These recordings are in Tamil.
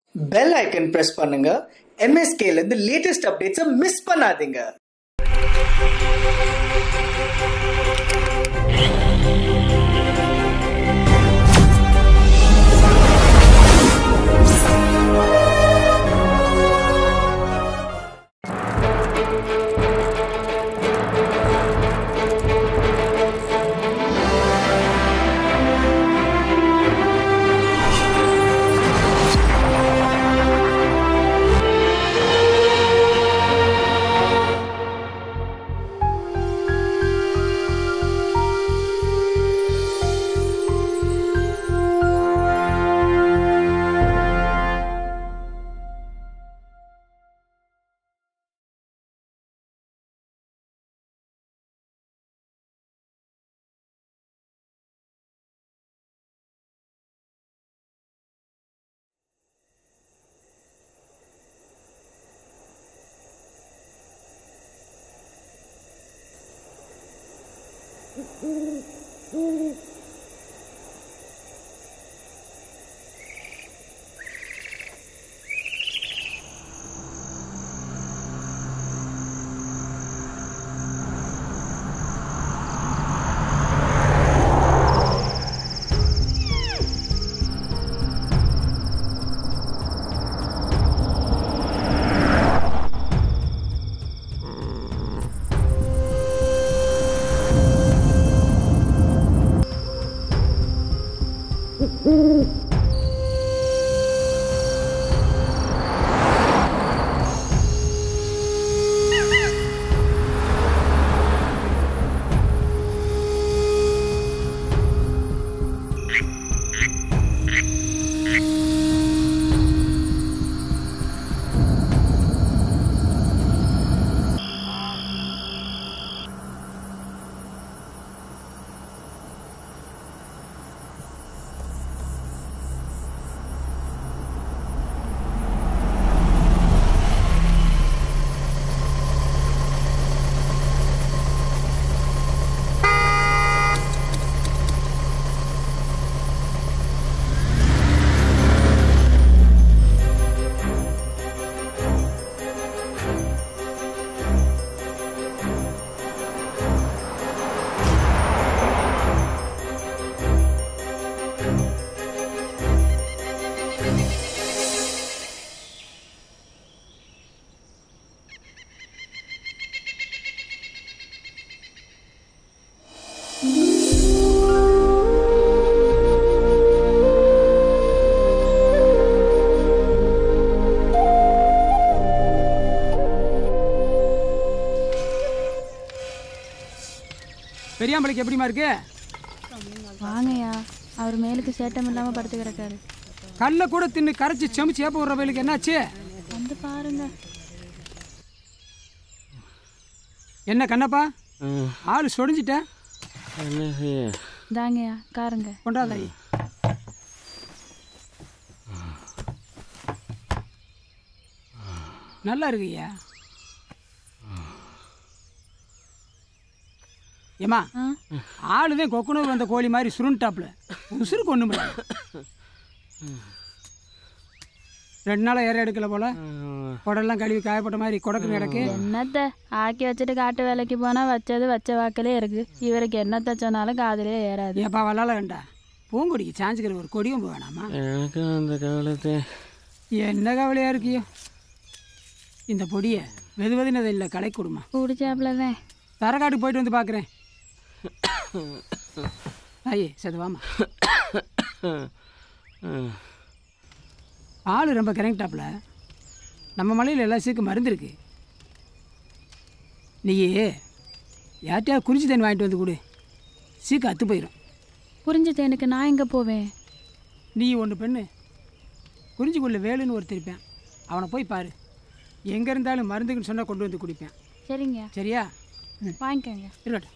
பெல் ஐக்கன் பிரஸ் பண்ணுங்க MSK-ல இருந்து லேட்டஸ்ட் அப்டேட்ஸை மிஸ் பண்ணாதீங்க பெரியாம்பளைக்கு எப்படிமா இருக்கு வாங்கய்யா அவர் மேலுக்கு சேட்டம் இல்லாம படுத்து கிடக்காரு கல்ல கூட தின்னு கரைச்சி செமிச்சு ஏப்ப விடுற வயலுக்கு என்னாச்சு வந்து பாருங்க என்ன கண்ணப்பா ஆள் சொடிஞ்சிட்ட என்ன செய்ய தாங்கய்யா காருங்க கொண்டாதாயி நல்லா இருக்குய்யா ஏமா ஆ ஆளுதான் கொக்குனூர் வந்த கோழி மாதிரி சுருண்டாப்புல உசுறு கொண்டு முடியல ரெண்டு நாளாக ஏற எடுக்கல போல குடெல்லாம் கழுவி காயப்பட்ட மாதிரி குடக்கு கிடக்கு என்னத்த ஆக்கி வச்சுட்டு காட்டு வேலைக்கு போனா வச்சது வச்ச வாக்கிலே இருக்கு இவருக்கு என்னத்த சொன்னாலும் காதுலயே ஏறாது ஏப்பா வளால வேண்டா பூங்கொடிக்கு சாஞ்சுக்கிற ஒரு கொடியும் வேணாமா எனக்கு அந்த கவலத்தை என்ன கவலையாக இருக்கியோ இந்த பொடியை வெது வெதுனது இல்லை களை கொடுமா குடிச்சாப்புலதான் தரகாட்டுக்கு போயிட்டு வந்து பார்க்குறேன் ஐயே சதுவாமா ஆள் ரொம்ப கரெக்டாப்ல நம்ம மலையில் எல்லா சீக்கு மருந்து இருக்கு நீயே யார்கிட்டயா குறிஞ்சி தண்ணி வாங்கிட்டு வந்து கொடு சீக்கு அத்து போயிடும் புரிஞ்சுது எனக்கு நான் எங்க போவேன் நீ ஒன்று பெண்ணு குறிஞ்சிக்குள்ள வேலுன்னு ஒருத்தர் இருப்பேன் அவனை போய் பாரு எங்கே இருந்தாலும் மருந்துக்குன்னு சொன்னால் கொண்டு வந்து குடிப்பேன் சரிங்க சரியா ம் வாங்கிக்கோங்க இருக்கட்டும்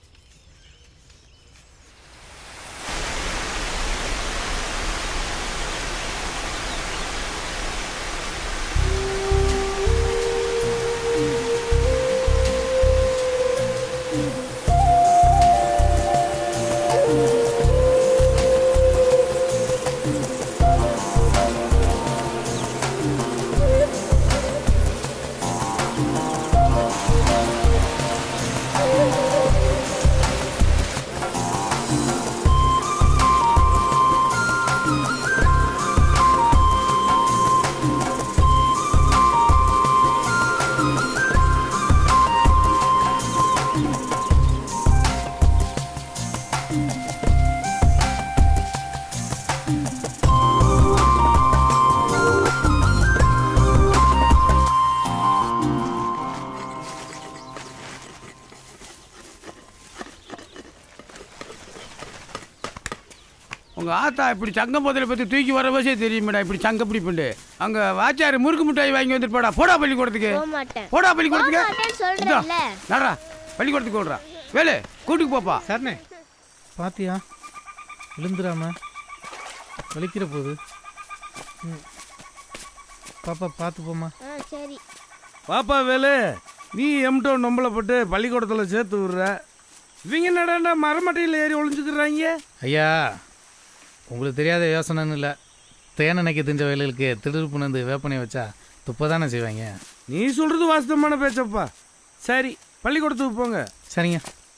பார்த்தா இப்படி சங்கம் போதில் பற்றி தூக்கி வர பஸ்ஸே தெரியுமேடா இப்படி சங்க பிடிப்புண்டு அங்கே வாச்சாரு முறுக்கு மிட்டாய் வாங்கி வந்துட்டு போடா போடா பள்ளிக்கூடத்துக்கு போக மாட்டேன் போடா பள்ளிக்கூடத்துக்கு போக மாட்டேன்னு இந்தா, சொல்றேன்ல. நடடா பள்ளிக்கூடத்துக்கு ஓடுறா வேலு கூட்டுக்கு போப்பா சரிண்ணே பாத்தியா விழுந்துடாம வலிக்கிற போது ம். பாப்பா பார்த்து போம்மா ஆ சரி பாப்பா வேலு நீ எம்டோ நொம்பலப்பட்டு பள்ளிக்கூடத்தில் சேர்த்து விடுற இவங்க என்னடாண்டா மரமட்டையில் ஏறி ஒளிஞ்சுக்கிறாங்க ஐயா உங்களுக்கு தெரியாத யோசனைன்னு இல்லை தேனெண்ணைக்கு திஞ்ச வயலுக்கு திடுப்புணர்ந்து வந்து வேப்பனை வச்சா துப்ப தானே செய்வாங்க நீ சொல்றது வாஸ்தவமான பேச்சப்பா சரி பள்ளிக்கூடத்துக்கு போங்க சரிங்க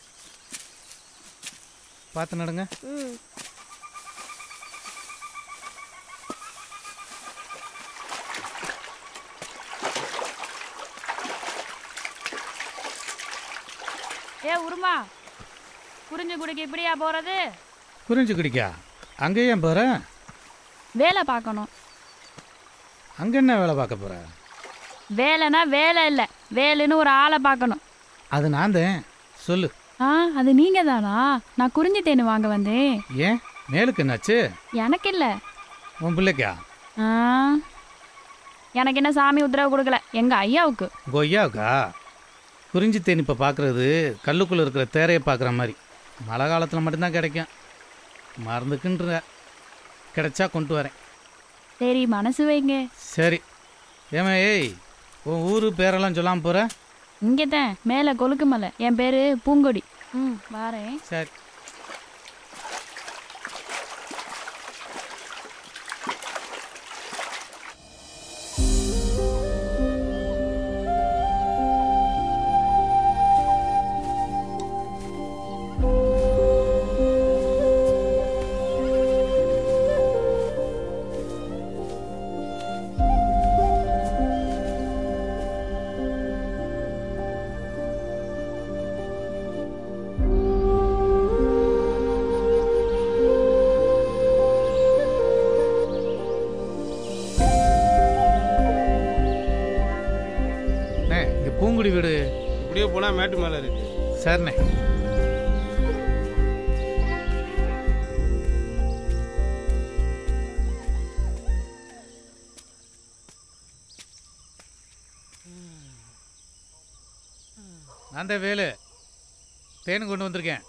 பார்த்து நடுங்க ம் ஏ உருமா குறிஞ்சு குடிக்க இப்படியா போகிறது புரிஞ்சு குடிக்கா அங்கே ஏன் போகிற வேலை பார்க்கணும் அங்கே என்ன வேலை பார்க்க போகிற வேலைனா வேலை இல்லை வேலைன்னு ஒரு ஆளை பார்க்கணும் அது நான் தான் சொல்லு ஆ அது நீங்கள் தானா நான் குறிஞ்சி தேனு வாங்க வந்தேன் ஏன் மேலுக்கு என்னாச்சு எனக்கு இல்லை உன் பிள்ளைக்கா ஆ எனக்கு என்ன சாமி உத்தரவு கொடுக்கல எங்கள் ஐயாவுக்கு கொய்யாவுக்கா குறிஞ்சி தேன் இப்போ பார்க்குறது கல்லுக்குள்ளே இருக்கிற தேரையை பார்க்குற மாதிரி மழை காலத்தில் மட்டும்தான் கிடைக்கும் மறந்துக்குன்ற கிடைச்சா கொண்டு வரேன் சரி மனசு வைங்க சரி ஏமா ஏய் உன் ஊர் பேரெல்லாம் சொல்லாமல் போகிற இங்கே தான் மேலே கொழுக்கு மலை என் பேர் பூங்கொடி ம் வாரேன் சரி அண்ணே இங்கே பூங்குடி வீடு இப்படியே போனால் மேட்டு மேலே இருக்கு சரிண்ணே நான் தான் வேலு தேன் கொண்டு வந்திருக்கேன்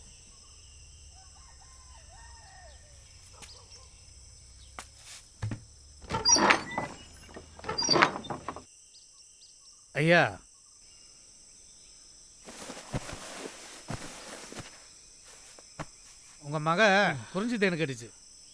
ஐயா உங்க மக குறிஞ்சி தேனு கடிச்சு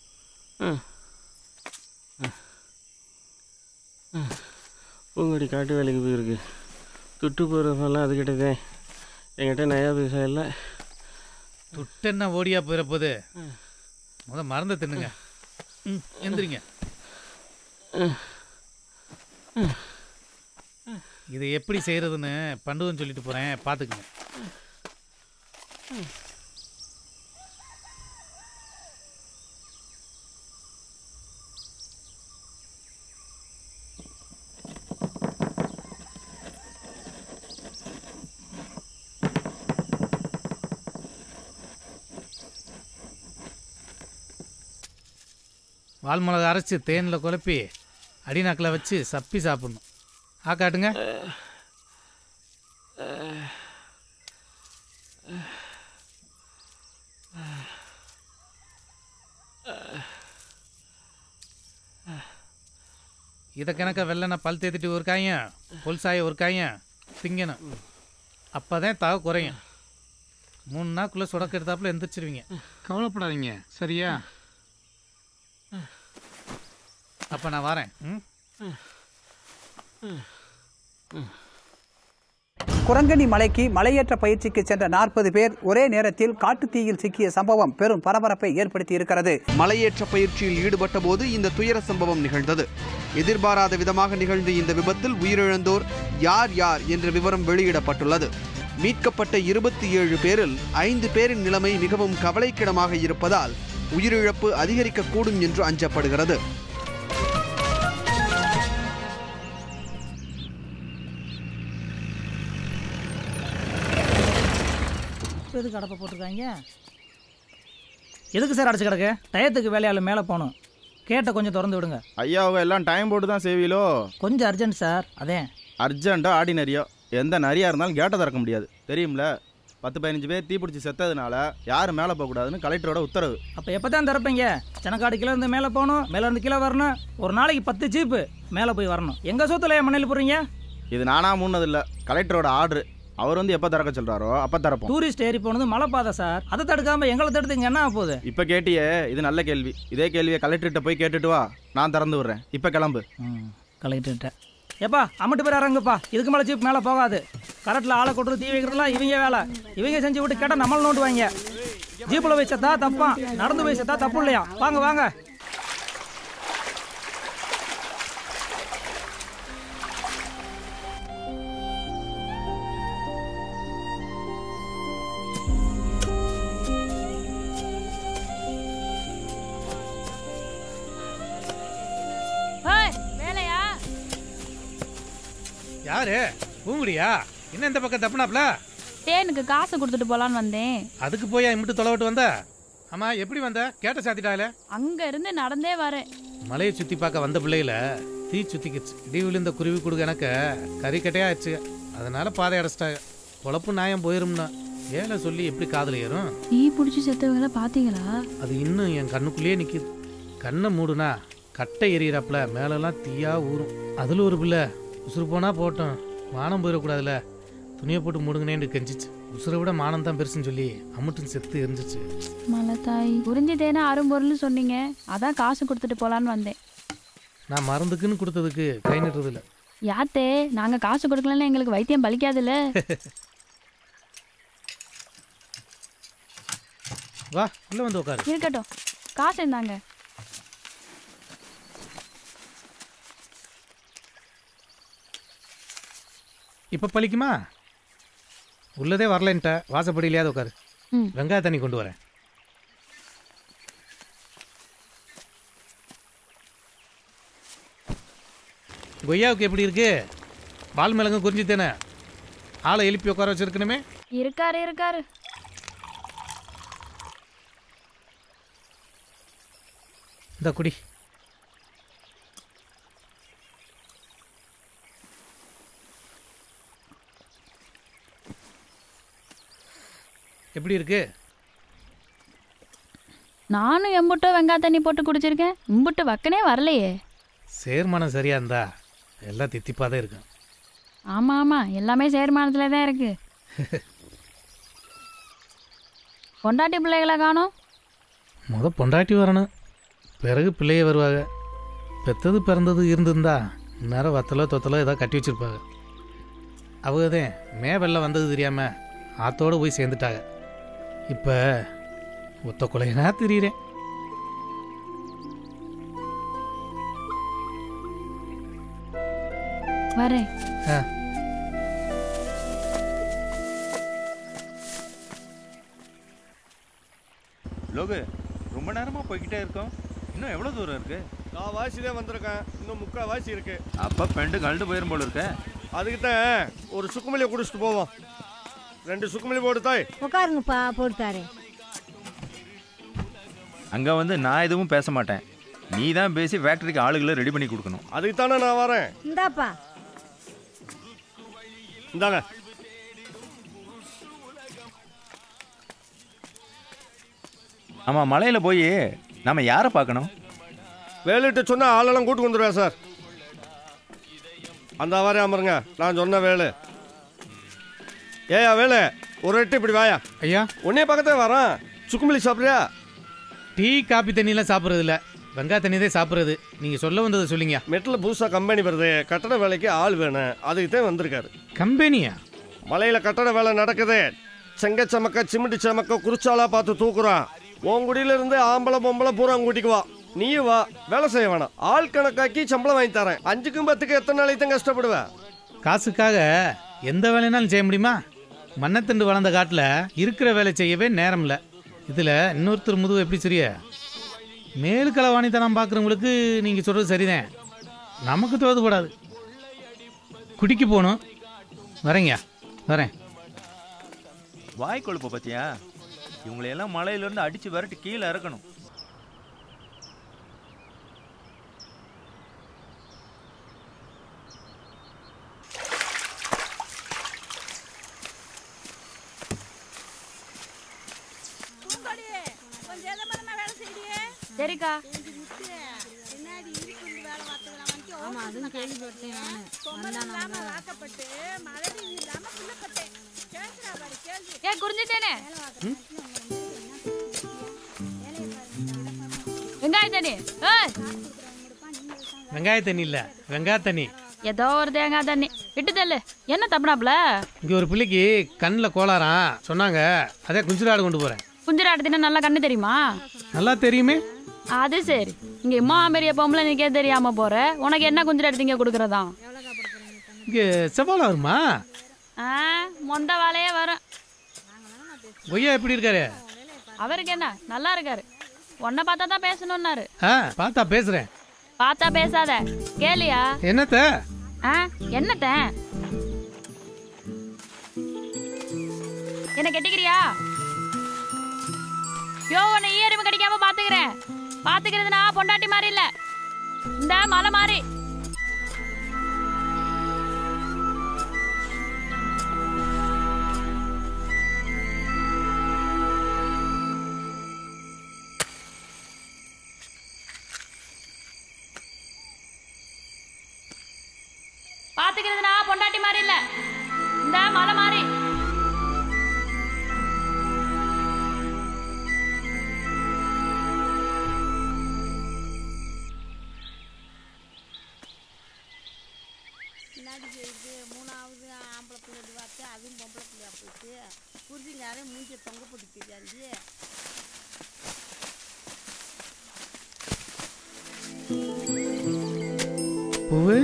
பூங்கொடி காட்டு வேலைக்கு போயிருக்கு துட்டு போகிறதெல்லாம் அது கிட்டதே என்கிட்ட நயா பைசா இல்லை துட்டு என்ன ஓடியா போயிட போகுது முத மறந்து தின்னுங்க ம் எந்திரிங்க இதை எப்படி செய்யறதுன்னு பண்டுவன் சொல்லிட்டு போறேன் பார்த்துக்குங்க வால் மிளகா அரைச்சி தேனில் குழப்பி அடிநாக்கில் வச்சு சப்பி சாப்பிடணும் ஆ காட்டுங்க இதை கணக்க வெள்ளனை பல் தேத்திட்டு ஒரு காயம் புல்சாய ஒரு காயம் திங்கணும் அப்போ தான் தவ குறையும் மூணு நாக்குள்ளே சுடக்க எடுத்தாப்புல எந்திரிச்சிருவீங்க கவலைப்படாதீங்க சரியா அப்போ நான் வரேன் ம் குரங்கணி மலைக்கு மலையேற்ற பயிற்சிக்கு சென்ற நாற்பது பேர் ஒரே நேரத்தில் காட்டுத்தீயில் சிக்கிய சம்பவம் பெரும் பரபரப்பை ஏற்படுத்தி இருக்கிறது மலையேற்ற பயிற்சியில் ஈடுபட்ட போது இந்த துயர சம்பவம் நிகழ்ந்தது எதிர்பாராத விதமாக நிகழ்ந்த இந்த விபத்தில் உயிரிழந்தோர் யார் யார் என்ற விவரம் வெளியிடப்பட்டுள்ளது மீட்கப்பட்ட இருபத்தி ஏழு பேரில் ஐந்து பேரின் நிலைமை மிகவும் கவலைக்கிடமாக இருப்பதால் உயிரிழப்பு அதிகரிக்கக்கூடும் என்று அஞ்சப்படுகிறது எதுக்கு அடப்பை போட்டிருக்காங்க எதுக்கு சார் அடைச்சு கிடக்கு டயத்துக்கு வேலையாள் மேலே போகணும் கேட்டை கொஞ்சம் திறந்து விடுங்க ஐயா அவங்க எல்லாம் டைம் போட்டு தான் செய்வீலோ கொஞ்சம் அர்ஜென்ட் சார் அதே அர்ஜென்ட்டோ ஆர்டினரியோ எந்த நரியாக இருந்தாலும் கேட்டை திறக்க முடியாது தெரியும்ல பத்து பதினஞ்சு பேர் தீப்பிடிச்சி செத்ததுனால யாரும் மேலே போகக்கூடாதுன்னு கலெக்டரோட உத்தரவு அப்போ எப்போ தான் திறப்பீங்க செனக்காடு கீழே இருந்து மேலே போகணும் மேலே இருந்து கீழே வரணும் ஒரு நாளைக்கு பத்து ஜீப்பு மேலே போய் வரணும் எங்கள் சொத்துல ஏன் மண்ணில் போடுறீங்க இது நானா மூணதில்ல கலெக்டரோட ஆர்டர் அவர் வந்து எப்போ திறக்க சொல்கிறாரோ அப்போ திறப்போம் டூரிஸ்ட் ஏறி போனது மலை பாதை சார் அதை தடுக்காம எங்களை தடுத்து இங்கே என்ன ஆகப் போகுது இப்போ கேட்டியே இது நல்ல கேள்வி இதே கேள்வியை கலெக்டர்கிட்ட போய் கேட்டுட்டு வா நான் திறந்து விடுறேன் இப்போ கிளம்பு கலெக்டர்கிட்ட ஏப்பா அம்மட்டு பேர் இறங்குப்பா இதுக்கு மேலே ஜீப் மேலே போகாது கரெக்டில் ஆளை கொண்டு தீ வைக்கிறதுலாம் இவங்க வேலை இவங்க செஞ்சு விட்டு கேட்டால் நம்மள நோண்டுவாங்க ஜீப்பில் போய் செத்தா தப்பா நடந்து போய் செத்தா தப்பு இல்லையா வாங்க வாங்க வேலையா யாரு பூங்குடியா என்ன இந்த பக்கம் தப்புனாப்ல தேனுக்கு காசு கொடுத்துட்டு போலான்னு வந்தேன் அதுக்கு போய் இம்பிட்டு தொலைவிட்டு வந்த ஆமா எப்படி வந்த கேட்ட சாத்திட்டாலே அங்க இருந்து நடந்தே வரேன் மலையை சுத்தி பார்க்க வந்த பிள்ளையில தீ சுத்திக்கிச்சு இடி விழுந்த குருவி கொடுக்க எனக்கு கறிக்கட்டையா ஆச்சு அதனால பாதை அடைச்சிட்டாங்க பொழப்பு நியாயம் போயிரும்னா ஏழை சொல்லி எப்படி காதுல ஏறும் தீ பிடிச்சி செத்தவங்கள பாத்தீங்களா அது இன்னும் என் கண்ணுக்குள்ளேயே நிக்குது கண்ணை மூடுனா கட்டை எறிகிறாப்புல மேலெல்லாம் தீயா ஊறும் அதுல ஒரு பிள்ளை உசுறு போனா போட்டோம் மானம் போயிடக்கூடாதுல துணியை போட்டு மூடுங்கனேன்னு கெஞ்சிச்சு உசுரை விட மானம் தான் பெருசுன்னு சொல்லி அம்முட்டும் செத்து எரிஞ்சிச்சு மலத்தாய் உறிஞ்சி தேனை அரும்பொருள்னு சொன்னீங்க அதான் காசு கொடுத்துட்டு போலான்னு வந்தேன் நான் மருந்துக்குன்னு கொடுத்ததுக்கு கை நிட்டுறது இல்ல யாத்தே நாங்க காசு கொடுக்கலன்னா எங்களுக்கு வைத்தியம் பலிக்காதுல்ல வா உள்ள வந்து உட்காரு இருக்கட்டும் காசு இருந்தாங்க இப்ப பழிக்குமா உள்ளதே வரலன்ட்ட வாசப்படியிலையாவது உட்காரு ம். வெங்காய தண்ணி கொண்டு வரேன் கொய்யாவுக்கு எப்படி இருக்கு பால் மிளகு குறிஞ்சி தானே ஆளை எழுப்பி உட்கார வச்சிருக்கணுமே இருக்காரு இருக்காரு இந்த குடி எப்படி இருக்கு நானும் எம்புட்டோ வெங்காய தண்ணி போட்டு குடிச்சிருக்கேன் இம்புட்டு வக்கனே வரலையே சேர்மானம் சரியா இருந்தா எல்லாம் தித்திப்பாக தான் இருக்கும் ஆமா ஆமா எல்லாமே சேர்மானத்துல தான் இருக்கு பொண்டாட்டி பிள்ளைகளை காணோம் முத பொண்டாட்டி வரணும் பிறகு பிள்ளைய வருவாங்க பெத்தது பிறந்தது இருந்திருந்தா இந்நேரம் வத்தலோ தொத்தலோ ஏதோ கட்டி வச்சிருப்பாங்க அவங்க தான் மே வெள்ளம் வந்தது தெரியாம ஆத்தோடு போய் சேர்ந்துட்டாங்க இப்போ ஒத்த கொலைனா தெரியுறேன் வரேன் ஆ லோகு ரொம்ப நேரமாக போய்கிட்டே இருக்கோம் இன்னும் எவ்வளோ தூரம் இருக்கு நான் வாசி தான் வந்திருக்கேன் இன்னும் முக்கால் வாசி இருக்கு அப்போ பெண்டு கழண்டு போயிரும் போல இருக்க அதுக்கு தான் ஒரு சுக்குமலியை குடிச்சிட்டு போவோம் ரெண்டு சுக்குமலி போடு தாய் உட்காருங்கப்பா போட்டு தரேன் அங்கே வந்து நான் எதுவும் பேச மாட்டேன் நீ தான் பேசி ஃபேக்டரிக்கு ஆளுகளை ரெடி பண்ணி கொடுக்கணும் அதுக்கு தானே நான் வரேன் இந்தாப்பா இந்தாங்க ஆமாம் மலையில் போய் நம்ம யாரை பார்க்கணும் வேலையிட்டு சொன்னா ஆளெல்லாம் கூட்டு வந்துடுவேன் சார் அந்த வாரே அமருங்க நான் சொன்ன வேலு ஏயா வேலு ஒரு எட்டு இப்படி வாயா ஐயா உன்னே பக்கத்தே வரேன் சுக்குமல்லி சாப்பிட்றியா டீ காப்பி தண்ணியெல்லாம் சாப்பிட்றது இல்லை வெங்காய தண்ணி தான் சாப்பிட்றது நீங்கள் சொல்ல வந்ததை சொல்லிங்க மெட்டில் புதுசாக கம்பெனி வருது கட்டட வேலைக்கு ஆள் வேணும் அதுக்கு தான் வந்திருக்காரு கம்பெனியா மலையில் கட்டட வேலை நடக்குது செங்க சமக்க சிமிட்டி சமக்க குறிச்சாலா பார்த்து தூக்குறான் உன் குடியில இருந்து ஆம்பளை பொம்பளை பூரா கூட்டிக்கு வா நீயும் வா வேலை செய்ய வேணாம் ஆள் கணக்காக்கி சம்பளம் வாங்கி தரேன் அஞ்சுக்கும் பத்துக்கு எத்தனை நாளைக்கு தான் கஷ்டப்படுவேன் காசுக்காக எந்த வேலைனாலும் செய்ய முடியுமா மண்ணத்தண்டு வளர்ந்த காட்டில் இருக்கிற வேலை செய்யவே நேரம் இல்லை இதில் இன்னொருத்தர் முதுகு எப்படி சரியா மேலு களவாணித்தனம் பார்க்குறவங்களுக்கு நீங்கள் சொல்கிறது சரிதான் நமக்கு தோதுபடாது குடிக்கு போகணும் வரேங்க வரேன் வாய் கொழுப்ப பத்தியா இவங்களையெல்லாம் மலையிலேருந்து அடித்து விரட்டி கீழே இறக்கணும் சரிக்கா ஆமா அதுவும் கேள்விப்பட்டேன் நானு. ஏ குறிஞ்சிட்டேனே வெங்காய தண்ணி ஏய் வெங்காய தண்ணி இல்லை வெங்காய தண்ணி ஏதோ ஒரு தேங்காய் தண்ணி விட்டு தள்ளு என்ன தப்புனாப்ல இங்கே ஒரு பிள்ளைக்கு கண்ணில் கோளாறாம் சொன்னாங்க அதே குஞ்சுராடு கொண்டு போகிறேன் குஞ்சிராட்டு தின்னா நல்லா கண்ணு தெரியுமா நல்லா தெரியுமே அது சரி இங்க இம்மா பெரிய பொம்பளை நீக்கே தெரியாம போற உனக்கு என்ன குஞ்சிராட்டு திங்க கொடுக்கறதா இங்கே செவ்வாழை வருமா ஆ மொந்த வேலையே வரும் கொய்யா எப்படி இருக்காரு அவருக்கு என்ன நல்லா இருக்காரு உன்னை பார்த்தா தான் பேசணும்னாரு ஆ பார்த்தா பேசுகிறேன் பார்த்தா பேசாத கேளியா என்னத்த ஆ என்னத்த என்ன கெட்டிக்கிறியா யோ உன்னை ஈரமு கடிக்காம பாத்துக்கிறேன் பாத்துக்கிறது நான் பொண்டாட்டி மாதிரி இல்ல இந்த மலை மாதிரி பாத்துக்கிறது நான் பொண்டாட்டி மாதிரி இல்ல இந்த மலை மாதிரி பின்னாடி போயிட்டு மூணாவது ஆம்பளை பிள்ளை பார்த்து அதுவும் பொம்பளை பிள்ளையா போயிட்டு புரிஞ்சுங்காரன் மூஞ்சி தொங்க போட்டு தெரியாது பூவு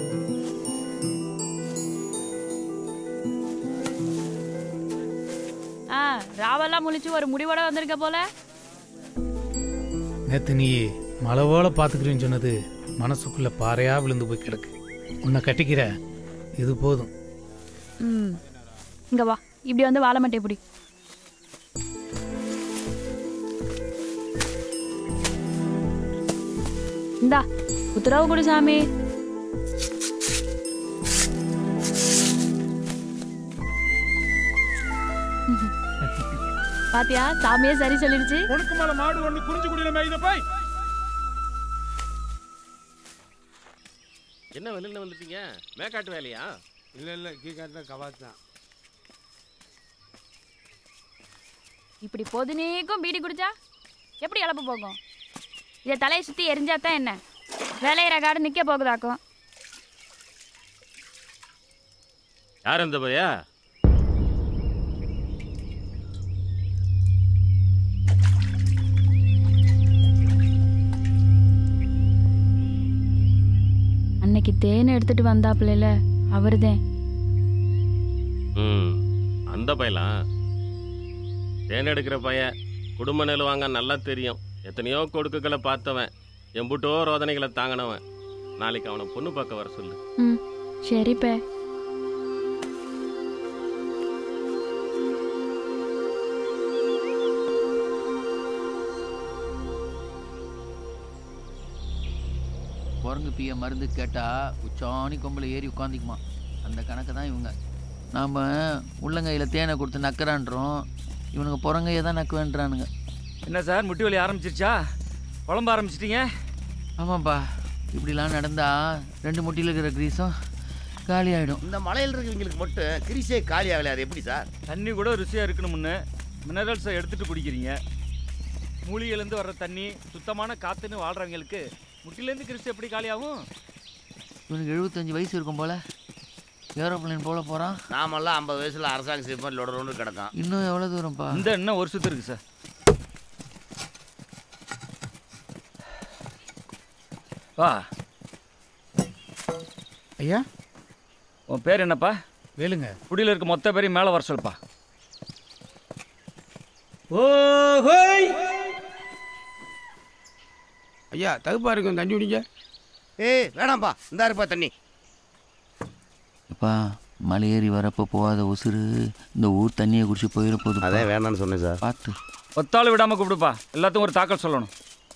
ஆ ராவெல்லாம் முழிச்சு ஒரு முடிவோட வந்திருக்க போல நேற்று நீ மலை போல பார்த்துக்கிறேன்னு சொன்னது மனசுக்குள்ள பாறையாக விழுந்து போய் கிடக்கு உன்னை கட்டிக்கிற இது போதும் ம் இங்க வா இப்படி வந்து வாழ மாட்டே இப்படி இந்தா உத்தரவு கொடு சாமி பாத்தியா சாமியே சரி சொல்லிடுச்சு உனக்கு மேல மாடு ஒண்ணு குறிஞ்சு குடியில மேய்த போய் என்ன வெளியில் வந்துட்டீங்க மேக்காட்டு வேலையா இல்ல இல்ல கீழே கவாத் தான் இப்படி பொதுநீக்கும் பீடி குடிச்சா எப்படி இழப்பு போகும் இதை தலையை சுற்றி எரிஞ்சா தான் என்ன வேலையிற காடு நிற்க போகுதாக்கும் யார் இந்த பையா அன்னைக்கு தேன் எடுத்துட்டு வந்தாப்புல அவருதேன் ம் அந்த பையலாம் தேன் எடுக்கிற பையன் குடும்ப நெல் வாங்க நல்லா தெரியும் எத்தனையோ கொடுக்குகளை பார்த்தவன் எம்புட்டோ ரோதனைகளை தாங்கினவன் நாளைக்கு அவனை பொண்ணு பார்க்க வர சொல்லு ம் சரிப்பே குரங்கு பிய மருந்து கேட்டால் உச்சாணி கொம்பில் ஏறி உட்காந்துக்குமா அந்த கணக்கு தான் இவங்க நாம் உள்ளங்கையில் தேனை கொடுத்து நக்கறான்றோம் இவனுங்க புறங்கையை தான் நக்குவேன்றானுங்க என்ன சார் முட்டி வலி ஆரம்பிச்சிருச்சா குழம்ப ஆரம்பிச்சிட்டீங்க ஆமாப்பா இப்படிலாம் நடந்தா ரெண்டு முட்டியில் இருக்கிற கிரீஸும் காலி ஆகிடும் இந்த மலையில் இருக்கிறவங்களுக்கு மட்டும் கிரிசே காலி ஆகல அது எப்படி சார் தண்ணி கூட ருசியாக இருக்கணும்னு மினரல்ஸை எடுத்துட்டு குடிக்கிறீங்க மூலிகையிலேருந்து வர்ற தண்ணி சுத்தமான காற்றுன்னு வாழ்கிறவங்களுக்கு முட்டிலேருந்து கிறிஸ்து எப்படி காலியாகும் இவனுக்கு எழுபத்தஞ்சு வயசு இருக்கும் போல ஏரோப்ளேன் போல போகிறான் நாமெல்லாம் ஐம்பது வயசுல அரசாங்க சிப்பன் லொட ஒன்று கிடக்கும் இன்னும் எவ்வளோ தூரம்ப்பா இந்த இன்னும் ஒரு சுத்து இருக்கு சார் வா ஐயா உன் பேர் என்னப்பா வேலுங்க குடியில் இருக்க மொத்த பேரையும் மேலே வர சொல்லுப்பா ஓஹோய் ஐயா தகுப்பா இருக்கும் தண்ணி குடிங்க ஏய் வேணாம்ப்பா இந்த இருப்பா தண்ணி அப்பா மலை ஏறி வரப்போ போகாத உசுறு இந்த ஊர் தண்ணியை குடிச்சு போயிட போகுது அதான் வேணாம்னு சொன்னேன் சார் பார்த்து ஒத்தாள் விடாமல் கூப்பிடுப்பா எல்லாத்துக்கும் ஒரு தாக்கல் சொல்லணும்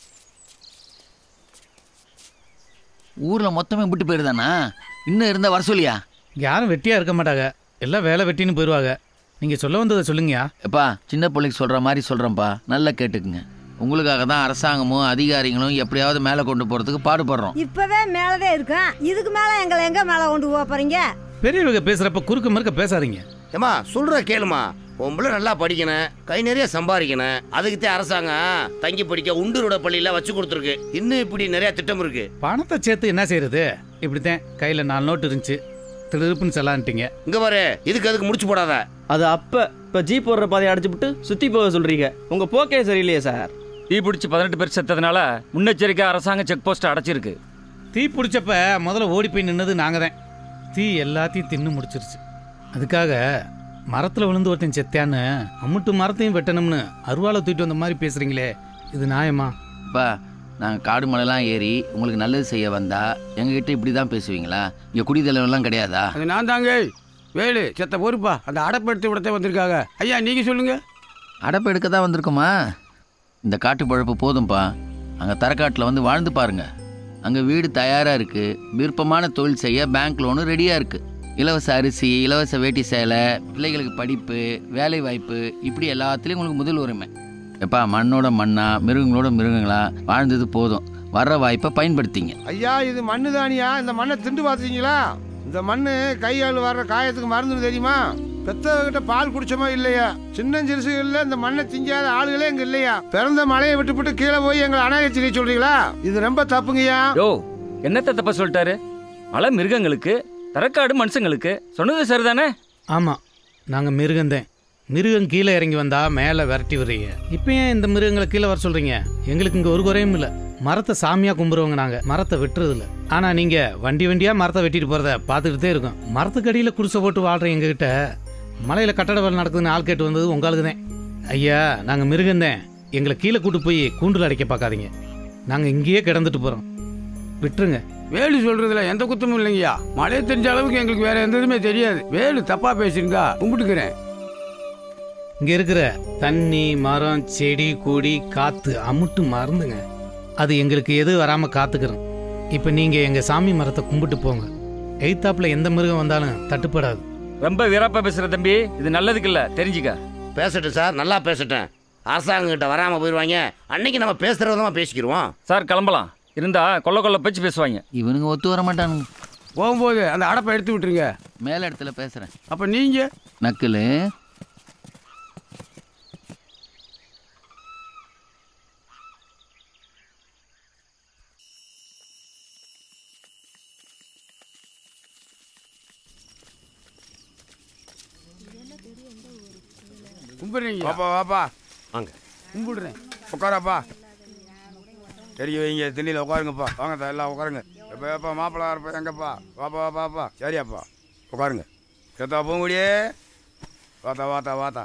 ஊரில் மொத்தமே விட்டு போயிருதானா இன்னும் இருந்தால் வர சொல்லியா யாரும் வெட்டியாக இருக்க மாட்டாங்க எல்லாம் வேலை வெட்டின்னு போயிடுவாங்க நீங்கள் சொல்ல வந்ததை சொல்லுங்கயா எப்பா சின்ன பிள்ளைக்கு சொல்கிற மாதிரி சொல்கிறேன்ப்பா நல்லா கேட்டுக்குங்க உங்களுக்காக தான் அரசாங்கமும் அதிகாரிகளும் எப்படியாவது மேலே கொண்டு போகிறதுக்கு பாடுபடுறோம் இப்பவே மேலதான் இருக்கேன் இதுக்கு மேல எங்களை எங்க மேல கொண்டு போக போறீங்க பெரியவங்க பேசுகிறப்ப குறுக்க மறுக்க பேசாதீங்க ஏமா சொல்ற கேளுமா பொம்பளை நல்லா படிக்கணும் கை நிறைய சம்பாதிக்கணும் அதுக்குத்தான் அரசாங்கம் தங்கி படிக்க உண்டுரோட பள்ளியில வச்சு கொடுத்துருக்கு இன்னும் இப்படி நிறைய திட்டம் இருக்கு பணத்தை சேர்த்து என்ன செய்யறது இப்படித்தான் கையில் நாலு நோட்டு இருந்துச்சு திருப்புன்னு சொல்லான்ட்டீங்க இங்க பாரு இதுக்கு அதுக்கு முடிச்சு போடாத அது அப்ப இப்ப ஜீப் போடுற பாதையை அடிச்சு விட்டு சுத்தி போக சொல்றீங்க உங்க போக்கே சரியில்லையே சார் தீ பிடிச்சி பதினெட்டு பேர் செத்ததுனால முன்னெச்சரிக்கை அரசாங்கம் செக் போஸ்ட் அடைச்சிருக்கு தீ பிடிச்சப்ப முதல்ல ஓடி போய் நின்னது நாங்கள் தான் தீ எல்லாத்தையும் தின்னு முடிச்சிருச்சு அதுக்காக மரத்தில் விழுந்து ஒருத்தன் செத்தான்னு அம்முட்டு மரத்தையும் வெட்டணும்னு அருவாளை தூக்கிட்டு வந்த மாதிரி பேசுறீங்களே இது நியாயமா அப்பா நாங்கள் காடு மலைலாம் ஏறி உங்களுக்கு நல்லது செய்ய வந்தா எங்ககிட்ட இப்படி தான் பேசுவீங்களா இங்கே குடிதலைவெல்லாம் கிடையாதா அது நான் தாங்க வேலு செத்த பொறுப்பா அந்த அடப்படுத்தி விடத்தை வந்திருக்காங்க ஐயா நீங்க சொல்லுங்க அடப்பு எடுக்க தான் வந்திருக்கோமா இந்த காட்டு பழப்பு போதும்ப்பா அங்கே தரக்காட்டில் வந்து வாழ்ந்து பாருங்க அங்கே வீடு தயாராக இருக்குது விருப்பமான தொழில் செய்ய பேங்க் லோனு ரெடியாக இருக்குது இலவச அரிசி இலவச வேட்டி சேலை பிள்ளைகளுக்கு படிப்பு வேலை வாய்ப்பு இப்படி எல்லாத்துலேயும் உங்களுக்கு முதல் உரிமை எப்பா மண்ணோட மண்ணா மிருகங்களோட மிருகங்களா வாழ்ந்தது போதும் வர்ற வாய்ப்பை பயன்படுத்திங்க ஐயா இது மண்ணு தானியா இந்த மண்ணை திண்டு பார்த்தீங்களா இந்த மண்ணு கையால் வர்ற காயத்துக்கு மருந்து தெரியுமா பெத்தவகிட்ட பால் குடிச்சோமா இல்லையா சின்ன சிறுசுகள்ல இந்த மண்ணை திங்காத ஆளுகளே இங்க இல்லையா பிறந்த மலையை விட்டுப்புட்டு கீழே போய் எங்களை அனாயச்சி நீ சொல்றீங்களா இது ரொம்ப தப்புங்கய்யா யோ என்னத்த தப்பா சொல்லிட்டாரு மலை மிருகங்களுக்கு தரக்காடு மனுஷங்களுக்கு சொன்னது சரிதானே ஆமாம் நாங்கள் மிருகந்தேன் மிருகம் கீழே இறங்கி வந்தா மேலே விரட்டி விடுறீங்க இப்போ ஏன் இந்த மிருகங்களை கீழே வர சொல்றீங்க எங்களுக்கு இங்கே ஒரு குறையும் இல்லை மரத்தை சாமியாக கும்பிடுவோங்க நாங்கள் மரத்தை வெட்டுறது இல்லை ஆனால் நீங்கள் வண்டி வண்டியாக மரத்தை வெட்டிட்டு போகிறத பார்த்துக்கிட்டே இருக்கோம் மரத்துக்கடியில் குடிசை போட்டு வாழ்கிற எங்ககிட்ட மலையில் கட்டட வேலை நடக்குதுன்னு ஆள் கேட்டு வந்தது உங்களுக்கு தான் ஐயா நாங்கள் மிருகந்தேன் எங்களை கீழே கூட்டு போய் கூண்டில் அடைக்க பார்க்காதீங்க நாங்கள் இங்கேயே கிடந்துட்டு போகிறோம் விட்டுருங்க வேலு சொல்றதுல எந்த குத்தமும் இல்லைங்கய்யா மழை தெரிஞ்ச அளவுக்கு எங்களுக்கு வேற எந்த இதுவுமே தெரியாது வேலு தப்பா பேசுறீங்க கும்பிட்டுக்கிறேன் இங்க இருக்கிற தண்ணி மரம் செடி கொடி காத்து அமுட்டு மறந்துங்க அது எங்களுக்கு எது வராம காத்துக்கிறோம் இப்ப நீங்க எங்க சாமி மரத்தை கும்பிட்டு போங்க எய்த்தாப்புல எந்த மிருகம் வந்தாலும் தட்டுப்படாது ரொம்ப வீரப்பா பேசுற தம்பி இது நல்லதுக்கு இல்ல தெரிஞ்சுக்க பேசட்டும் சார் நல்லா பேசட்டேன் அரசாங்கம் கிட்ட வராம போயிடுவாங்க அன்னைக்கு நம்ம பேசுற விதமா பேசிக்கிருவோம் சார் கிளம்பலாம் இருந்தா கொல்ல கொல்ல பேச்சு பேசுவாங்க இவனுங்க ஒத்து வர மாட்டானுங்க போகும்போது அந்த அடப்பை எடுத்து விட்டுருங்க மேல இடத்துல பேசுறேன் அப்ப நீங்க நக்கலு கும்பிடுறீங்க வாப்பா வாப்பா வாங்க கும்பிடுறேன் உட்காரப்பா சரி வைங்க திண்ணியில் உட்காருங்கப்பா வாங்க தா, எல்லாம் உட்காருங்க எப்போ எப்போ மாப்பிள்ளை இருப்பா எங்கப்பா வாப்பா வாப்பா வாப்பா சரியாப்பா உட்காருங்க சேத்தா பூங்குடியே வாத்தா வாத்தா வாத்தா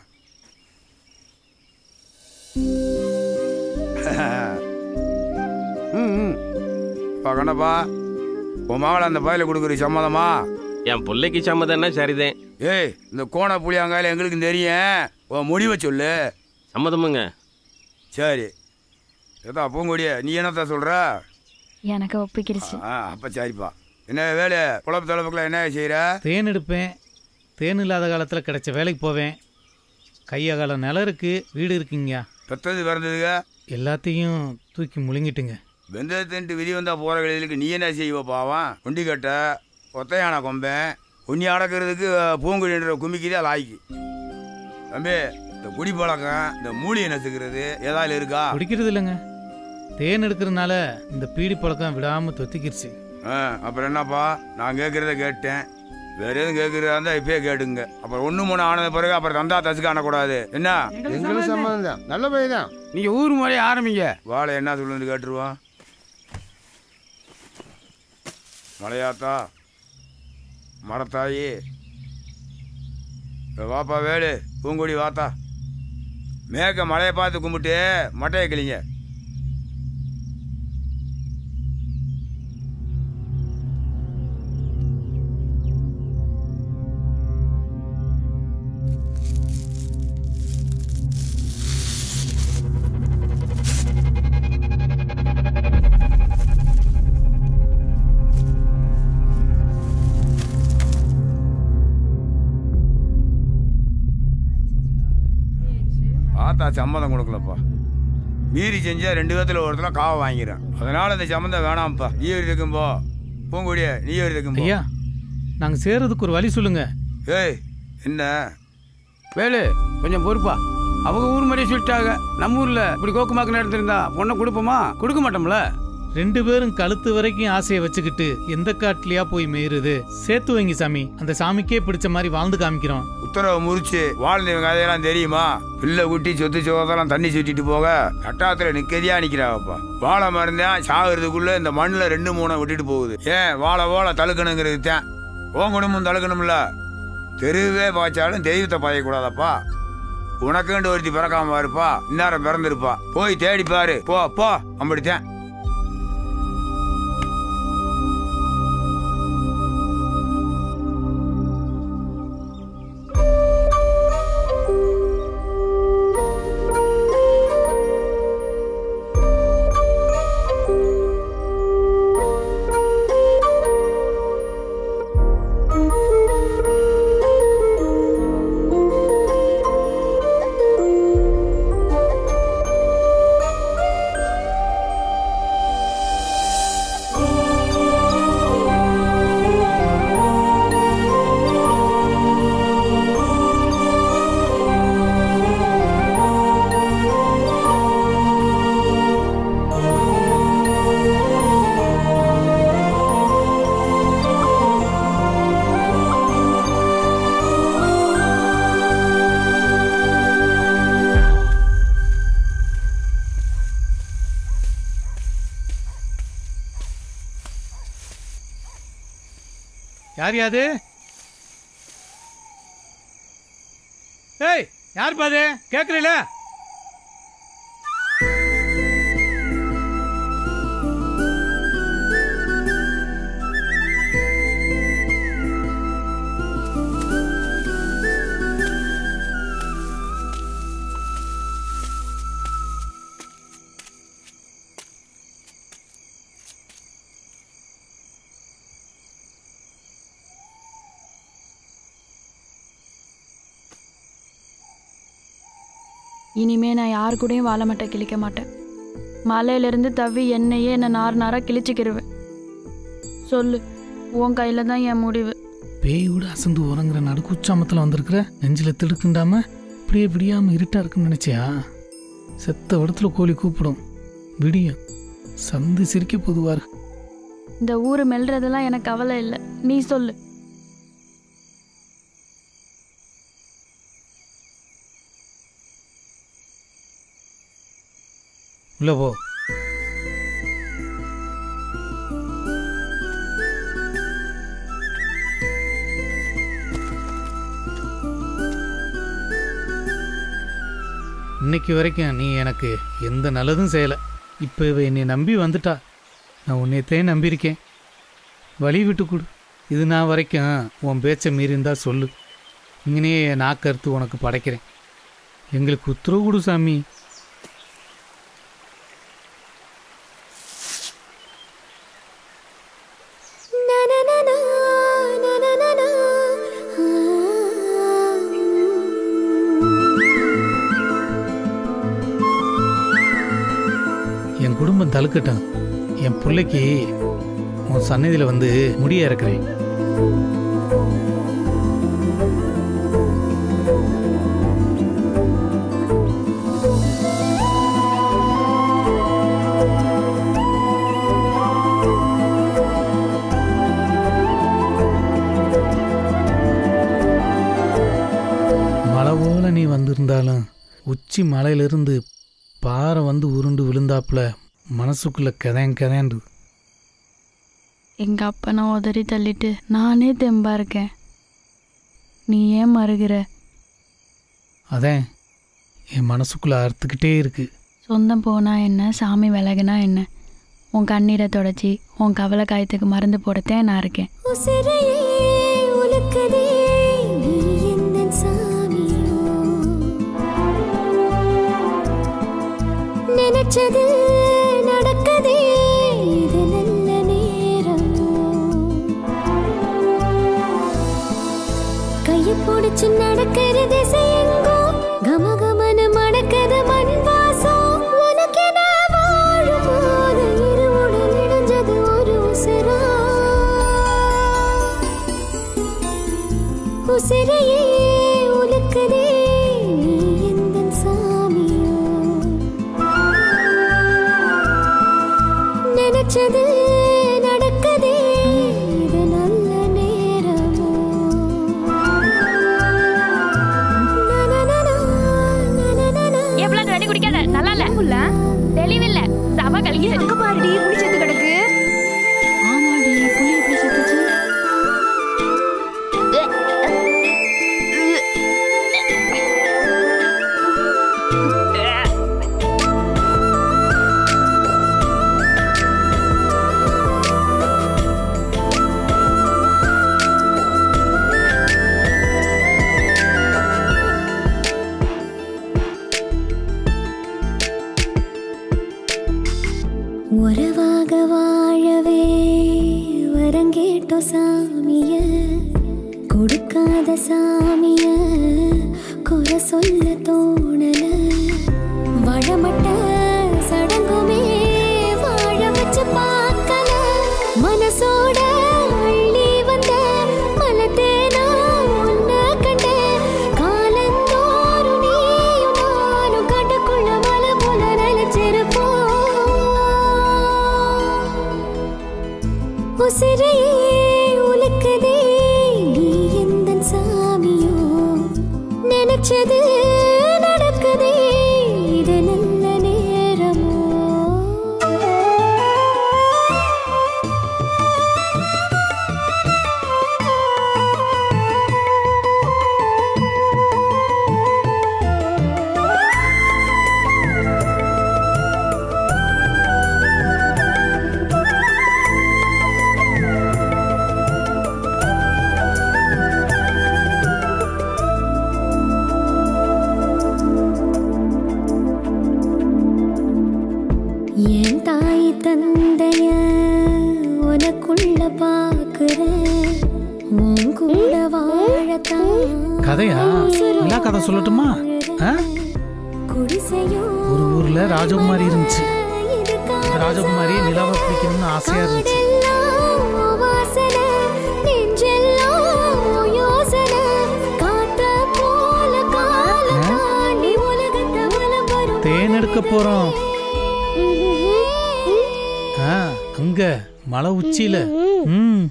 ம் ம் பா கண்ணப்பா உன் மாவளை அந்த பயில கொடுக்குற சம்மதமா என் பிள்ளைக்கு சம்மதம்னா சரிதான் ஏய் இந்த கோண புளியாங்காயில எங்களுக்கு தெரியும் உன் முடிவை சொல்லு சம்மதமுங்க சரி ஏதா பூங்கொடியே நீ என்னத்த சொல்ற எனக்கு ஒப்பிக்கிருச்சு ஆ அப்போ சரிப்பா என்ன வேலை குழப்ப தலைப்புக்குள்ள என்ன செய்கிற தேன் எடுப்பேன் தேன் இல்லாத காலத்தில் கிடைச்ச வேலைக்கு போவேன் கையகால நிலம் இருக்கு வீடு இருக்குங்கய்யா பெத்தது பிறந்ததுங்க எல்லாத்தையும் தூக்கி முழுங்கிட்டுங்க வெந்தயத்தின்ட்டு விதி வந்தால் போகிற வேலைகளுக்கு நீ என்ன செய்வ பாவம் ஒண்டி கட்ட ஒத்தையான கொம்பேன் உன்னி அடக்கிறதுக்கு பூங்குடின்ற கும்மிக்கு தான் லாய்க்கு தம்பி இந்த குடி பழக்கம் இந்த மூலிகை நசுக்கிறது ஏதாவது இருக்கா குடிக்கிறது இல்லைங்க தேன் எடுக்கிறதுனால இந்த பீடி பழக்கம் விடாமல் தொத்திக்கிருச்சு ஆ அப்புறம் என்னப்பா நான் கேட்குறத கேட்டேன் வேற எதுவும் கேட்குறதா இருந்தால் இப்பயே கேட்டுங்க அப்புறம் ஒன்று மூணு ஆனது பிறகு அப்புறம் தந்தா தசுக்கு ஆனக்கூடாது என்ன எங்களுக்கு சம்மதம் தான் நல்ல பையன் தான் நீங்க ஊர் முறையே ஆரம்பிங்க வாழை என்ன சொல்லுன்னு கேட்டுருவான் மலையாத்தா மரத்தாயி இப்ப வாப்பா வேலு பூங்கொடி வாத்தா மேக்க மலையை பார்த்து கும்பிட்டு மட்டையை கிளிங்க நான் சம்மதம் கொடுக்கலப்பா மீறி செஞ்சா ரெண்டு பேத்துல ஒருத்தர காவை வாங்கிறேன் அதனால இந்த சம்மந்தம் வேணாம்ப்பா நீ இருக்கும் போ பூங்குடிய நீ இருக்கும் ஐயா நாங்கள் சேர்றதுக்கு ஒரு வழி சொல்லுங்க ஏய் என்ன வேலு கொஞ்சம் பொறுப்பா அவங்க ஊர் மாதிரியே சொல்லிட்டாங்க நம்ம ஊர்ல இப்படி கோக்குமாக்கு நடந்திருந்தா பொண்ணை கொடுப்போமா கொடுக்க மாட்டோம்ல ரெண்டு பேரும் கழுத்து வரைக்கும் ஆசையை வச்சுக்கிட்டு எந்த காட்டுலயா போய் மேயுறது சேர்த்து வைங்க சாமி அந்த சாமிக்கே பிடிச்ச மாதிரி வாழ்ந்து காமிக்கிறோம் உத்தரவு முறிச்சு வாழ்ந்தவங்க கதையெல்லாம் தெரியுமா பிள்ளை குட்டி சொத்து சோதெல்லாம் தண்ணி சுட்டிட்டு போக கட்டாத்துல நிக்கதியா நிக்கிறாங்கப்பா வாழை மருந்தேன் சாகுறதுக்குள்ள இந்த மண்ணுல ரெண்டு மூணை விட்டுட்டு போகுது ஏன் வாழை வாழை தழுக்கணுங்கிறது தான் உன் குடும்பம் தழுக்கணும்ல தெருவே பாய்ச்சாலும் தெய்வத்தை பாயக்கூடாதப்பா உனக்குண்டு ஒருத்தி பிறக்காம இருப்பா இந்நேரம் பிறந்திருப்பா போய் தேடி பாரு போ போ அப்படித்தான் யார் யாது ஏய் யார் பாது கேட்குறீல இனிமே நான் யார் கூடயும் வாழ மாட்டேன் கிழிக்க மாட்டேன் மலையிலேருந்து தவி என்னையே என்னை நார் நாராக கிழிச்சிக்கிருவேன் சொல்லு உன் கையில் தான் என் முடிவு பேய் விட அசந்து உறங்குற நடுக்குச்சாமத்தில் வந்திருக்கிற நெஞ்சில் திடுக்குண்டாம இப்படியே விடியாம இருட்டா இருக்குன்னு நினைச்சியா செத்த இடத்துல கோழி கூப்பிடும் விடியும் சந்து சிரிக்க பொதுவார் இந்த ஊர் மெல்றதெல்லாம் எனக்கு கவலை இல்லை நீ சொல்லு உள்ள போ இன்னைக்கு வரைக்கும் நீ எனக்கு எந்த நல்லதும் செய்யலை இப்போ இவ என்னை நம்பி வந்துட்டா நான் உன்னையத்தையும் நம்பியிருக்கேன் வழி விட்டு கொடு இது நான் வரைக்கும் உன் பேச்சை மீறி இருந்தா சொல்லு இங்கனே நாக்கறுத்து உனக்கு படைக்கிறேன் எங்களுக்கு உத்தரவு கொடு சாமி என் குடும்பம் தழுக்கட்டும் என் பிள்ளைக்கு உன் சன்னதியில் வந்து முடிய இறக்குறேன் மலை போல நீ வந்திருந்தாலும் உச்சி மலையிலிருந்து பாறை வந்து உருண்டு விழுந்தாப்புல மனசுக்குள்ள கதையன் கதையன்று எங்கள் அப்பனை உதறி தள்ளிட்டு நானே தெம்பா இருக்கேன் நீ ஏன் மறுகிற அதான் என் மனசுக்குள்ள அறுத்துக்கிட்டே இருக்கு சொந்தம் போனா என்ன சாமி விலகுனா என்ன உன் கண்ணீரை தொடச்சி உன் கவலை காயத்துக்கு மருந்து போடத்தேன் நான் இருக்கேன் உசிரையே உனக்கதே நீ எந்தன் சாமியோ நினைச்சது நடக்கதே இது நல்ல நேரம் கையை பிடிச்சு நடக்கிற திசை எங்கோ கமகமனு மணக்கது உசிரையே உலுக்குதே நீ எந்தன் சாமியோ நினைச்சது நடக்குதே இது நல்ல நேரமோ எவ்வளவு தண்ணி குடிக்காத நல்லா இல்ல தெளிவில்ல சப கலக்கி அங்க பாருடி புளி செத்து கிடக்கு ஆமாடி புளி எப்படி செத்துச்சு உறவாக வாழவே வரங்கேட்டோ சாமிய கொடுக்காத சாமிய குறை சொல்ல தோணல வழமட்ட சடங்குமே வாழ வச்சு பார்க்கல மனசோட அள்ளி வந்த மலத்தேனா உன்னை கண்ட காலந்தோறும் நீயும் நானும் கட்டுக்குள்ள மலை போல நினைச்சிருப்போம் உசிரையே உலுக்குதே நீ எந்தன் சாமியோ நினைச்சது நடக்குதே இது நல்ல நேரமோ என் தாய் தந்தைய உனக்குள்ள பாக்குறேன் உன் கூட வாழத்தான் கதையா எல்லா கதை சொல்லட்டுமா ஆ? குடிசையோ ஒரு ஊர்ல ராஜகுமாரி இருந்துச்சு அந்த ராஜகுமாரி நிலாவை பிடிக்கணும்னு ஆசையா இருந்துச்சு எல்லாம் வாசனை நெஞ்செல்லாம் யோசனை காத்த போல கால தாண்டி உலகத்தை வலம் வரும் தேன் எடுக்க போறோம் ஆ, அங்க மலை உச்சியில ம்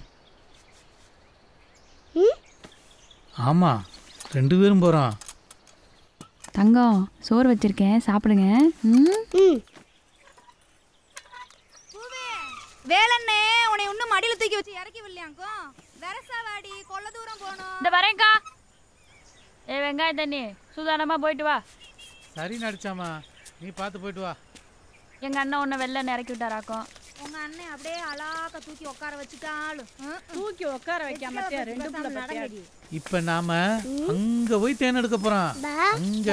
ஆமா ரெண்டு பேரும் போறோம் தங்கம் சோறு வச்சிருக்கேன் சாப்பிடுங்க ம் வேலண்ணே உன்னை இன்னும் மடியில தூக்கி வச்சு இறக்கி விடலையாக்கும் வெரசா வாடி கொல்ல தூரம் போகணும் இந்த வரேன்க்கா ஏ வெங்காயம் தண்ணி சுதானமா போயிட்டு வா சரி நடிச்சாமா நீ பார்த்து போயிட்டு வா எங்க அண்ணன் உன்னை வெளில இறக்கி விட்டாராக்கும் உங்க அண்ணன் அப்படியே அழாக்க தூக்கி உட்கார வச்சுட்டாலும் தூக்கி உட்கார வைக்காம ரெண்டு புள்ள பத்தியாடி இப்ப நாம அங்க போய் தேன் எடுக்க போறோம் அங்க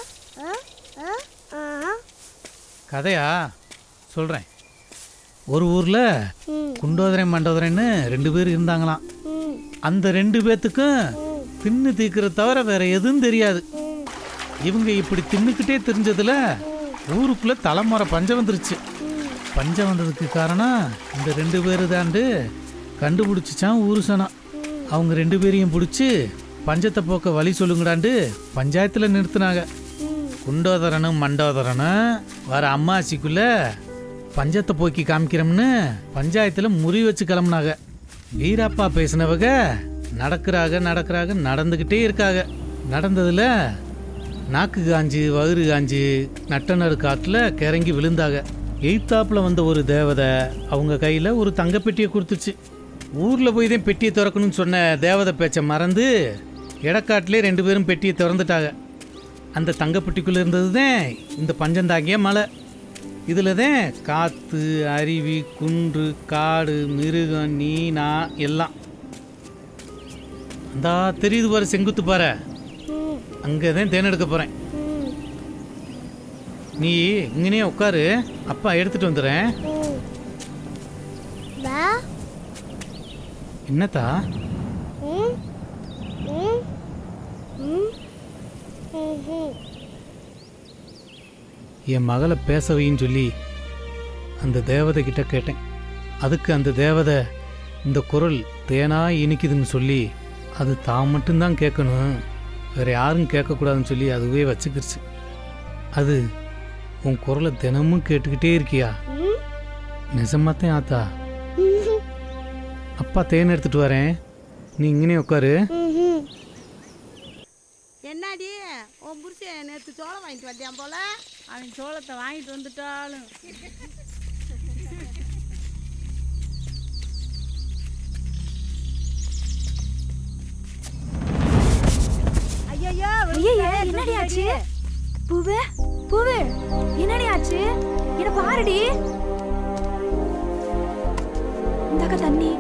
கதையா சொல்றேன் ஒரு ஊர்ல குண்டோதரை மண்டோதரைன்னு ரெண்டு பேர் இருந்தாங்களாம் அந்த ரெண்டு பேத்துக்கும் தின்னு தீக்கிறத தவிர வேற எதுவும் தெரியாது இவங்க இப்படி தின்னுக்கிட்டே தெரிஞ்சதுல ஊருக்குள்ள தலைமுறை பஞ்சம் வந்துருச்சு பஞ்சம் வந்ததுக்கு காரணம் இந்த ரெண்டு பேரு தாண்டு கண்டுபிடிச்சிச்சான் ஊருசனம் அவங்க ரெண்டு பேரையும் பிடிச்சி பஞ்சத்தை போக்க வழி சொல்லுங்கடாண்டு பஞ்சாயத்தில் நிறுத்தினாங்க குண்டோதரனும் மண்டோதரனும் வர அம்மாசிக்குள்ள பஞ்சத்தை போக்கி காமிக்கிறோம்னு பஞ்சாயத்தில் முறி வச்சு கிளம்புனாங்க வீரப்பா பேசினவங்க நடக்கிறாங்க நடக்கிறாங்க நடந்துக்கிட்டே இருக்காங்க நடந்ததுல நாக்கு காஞ்சு வயிறு காஞ்சு நட்டநறு காற்றுல கிறங்கி விழுந்தாங்க எய்த்தாப்புல வந்த ஒரு தேவதை அவங்க கையில் ஒரு தங்கப்பெட்டியை கொடுத்துச்சு ஊரில் போய் தான் பெட்டியை திறக்கணும்னு சொன்ன தேவதை பேச்சை மறந்து இடக்காட்டிலே ரெண்டு பேரும் பெட்டியை திறந்துட்டாங்க அந்த தங்கப்பெட்டிக்குள்ளே இருந்தது தான் இந்த பஞ்சந்தாங்கிய மலை இதில் தான் காற்று அருவி குன்று காடு மிருகம் நீனா எல்லாம் அந்த தெரியுது பாரு செங்குத்து பாரு அங்கே தான் தேன் எடுக்க போகிறேன் நீ இங்கனே உட்காரு அப்பா எடுத்துட்டு வந்துடுறேன் என்னத்தா என் மகளை பேச வைன்னு சொல்லி அந்த தேவதை கிட்ட கேட்டேன் அதுக்கு அந்த தேவதை இந்த குரல் தேனா இனிக்குதுன்னு சொல்லி அது தான் மட்டும்தான் கேட்கணும் வேற யாரும் கேட்கக்கூடாதுன்னு சொல்லி அதுவே வச்சுக்கிருச்சு அது உன் குரலை தினமும் கேட்டுக்கிட்டே இருக்கியா நிஜமாத்தான் ஆத்தா அப்பா தேன் எடுத்துட்டு வரேன் நீ இங்கனே உட்காரு என்னடி உன் புருஷன் நேற்று சோளம் வாங்கிட்டு வந்தியான் போல அவன் சோளத்தை வாங்கிட்டு வந்துட்டாலும் ஐயோ ஐயையே, என்னடி ஆச்சு பூவே பூவே என்னடி ஆச்சு என்ன பாருடி இந்தாக்க தண்ணி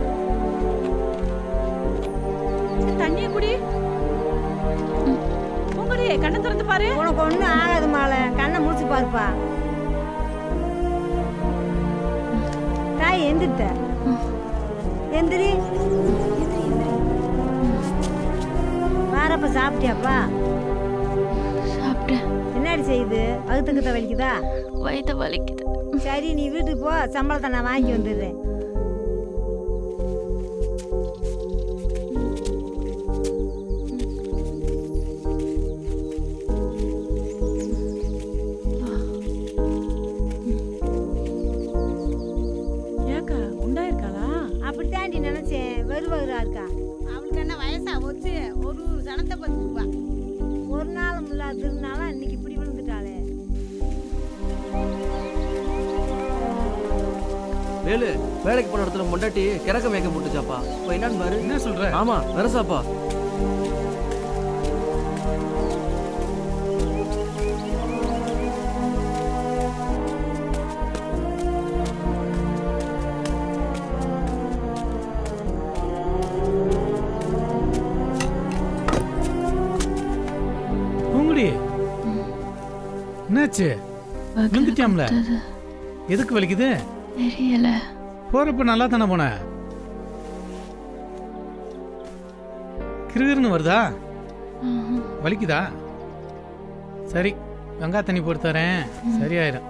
தண்ணிய குடி உங்கடி கண்ணை திறந்து பாரு உனக்கு ஒண்ணும் ஆகாது மாலை கண்ணை முடிச்சு பாருப்பா தாய் எந்திரிட்ட எந்திரி வாரப்ப சாப்பிட்டியாப்பா சாப்பிட்டேன் என்னடி செய்யுது அழுத்தக்கத்தை வலிக்குதா வயிற்று வலிக்குது சரி நீ வீட்டுக்கு போ சம்பளத்தை நான் வாங்கி வந்துடுறேன் ஏக்கா உண்டாயிருக்காளா அப்படித்தாண்டி நினைச்சேன் வெறுவகுறா இருக்கா அவளுக்கு என்ன வயசா போச்சு ஒரு ஒரு சனத்தை பத்துக்குவா ஒரு நாள் முல்லா திருநாளும் இன்னைக்கு இப்படி விழுந்துட்டாளே வேலு வேலைக்கு போன இடத்துல முண்டாட்டி கிறக்க மேய்க்க போட்டுச்சாப்பா இப்போ என்னன்னு பாரு என்ன சொல்ற ஆமா வெரசாப்பா பூங்குடி என்னாச்சு விழுந்துட்டியாம்ல எதுக்கு வலிக்குது தெரியல போறப்ப நல்லா தானே போன கிருகிருன்னு வருதா வலிக்குதா சரி வெங்காய தண்ணி போட்டு தரேன் சரியாயிரும்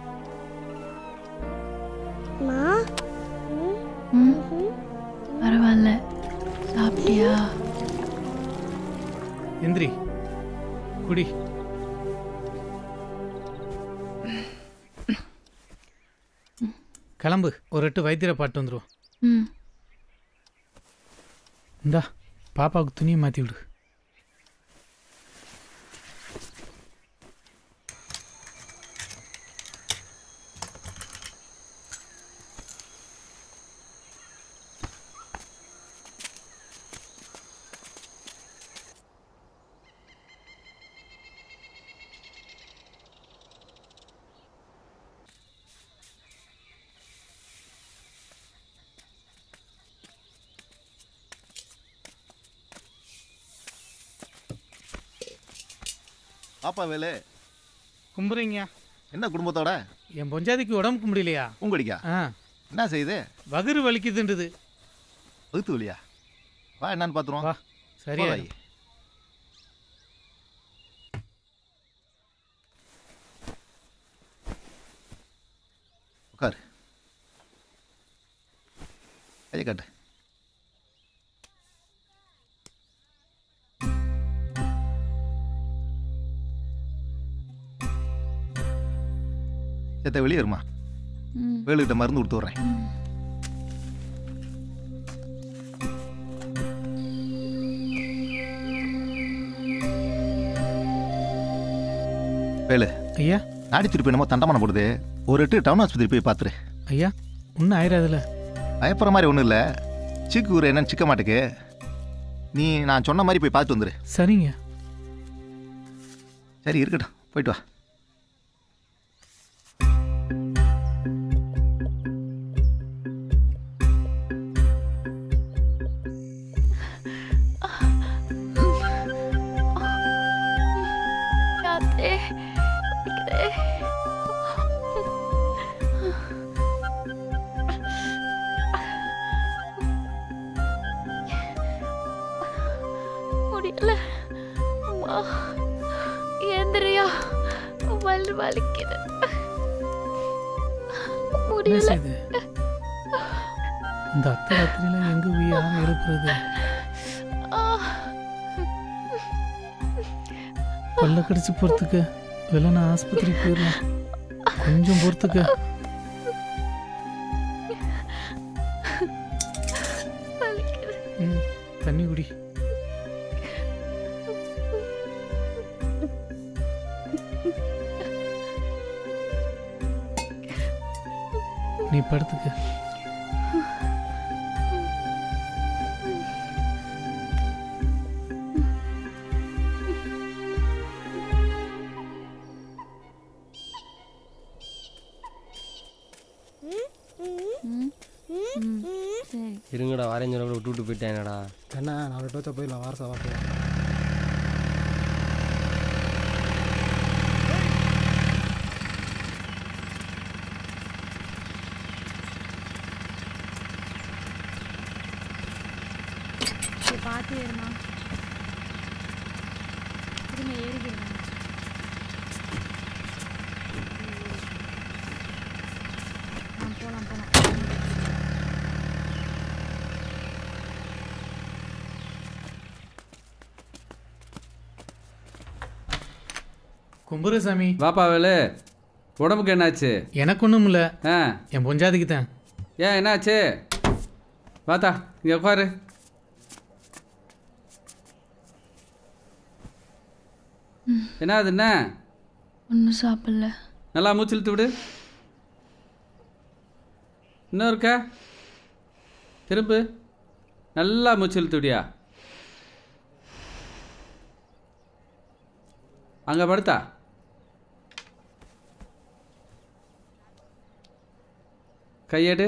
ம் பரவாயில்ல சாப்பிட்டியா எந்திரி குடி கிளம்பு ஒரு எட்டு வைத்தியரை பாட்டு வந்துருவோம் ம் இந்தா பாப்பாவுக்கு துணியை மாற்றி விடு பாப்பா வேலு கும்புறீங்க என்ன குடும்பத்தோட என் பொஞ்சாதிக்கு உடம்புக்கு முடியலையா உங்கடிக்கா ஆ என்ன செய்யுது வகுறு வலிக்குதுன்றது வகுத்து வலியா வா என்னன்னு பார்த்துருவோம் வா சரியா போதாயி. உட்காரு கையை காட்டு சேத்த வெளியே இருமா ம் வேலுக்கிட்ட மருந்து கொடுத்து விட்றேன் வேலு ஐயா நாடி திருப்பி என்னமோ தண்டமானம் போடுது ஒரு எட்டு டவுன் ஆஸ்பத்திரி போய் பார்த்துரு ஐயா ஒன்றும் ஆயிராதுல பயப்படுற மாதிரி ஒன்றும் இல்லை சீக்கு ஊர் என்னன்னு சிக்க மாட்டுக்கு நீ நான் சொன்ன மாதிரி போய் பார்த்துட்டு வந்துரு சரிங்க சரி இருக்கட்டும் போயிட்டு வா யாத்தே வலிக்குதே. முடியல அம்மா ஏந்திரியா வலி வலிக்குது என்ன முடியல செய்யுது இந்த அத்தை ராத்திரியில எங்க உயிர் எழுப்புறது பல்ல கடிச்சு பொறுத்துக்க இல்லைன்னா நான் ஆஸ்பத்திரிக்கு போயிடலாம் கொஞ்சம் பொறுத்துக்க ம், தண்ணி குடி நீ படுத்துக்க இருங்கடா வரேன் சொல்ல கூட விட்டு விட்டு போயிட்டேனடா கண்ணா நான் ஒரு டோச்சா போயிடலாம் வாரசா வா போயிடலாம் சரி பார்த்து ஏறுமா திரும்ப ஏறிக்கிறேன் போகலாம் போகலாம் கும்புரசாமி வாப்பா வேலு உடம்புக்கு என்னாச்சு எனக்கு ஒன்றும் இல்லை ஆ என் பொஞ்சாதிக்கு தான் ஏன் என்னாச்சு வாத்தா இங்கே உட்காரு என்ன அது என்ன ஒன்றும் சாப்பிடல நல்லா மூச்சு இழுத்து விடு இன்னும் இருக்க திரும்பு நல்லா மூச்சு இழுத்து விடியா அங்கே படுத்தா கையேடு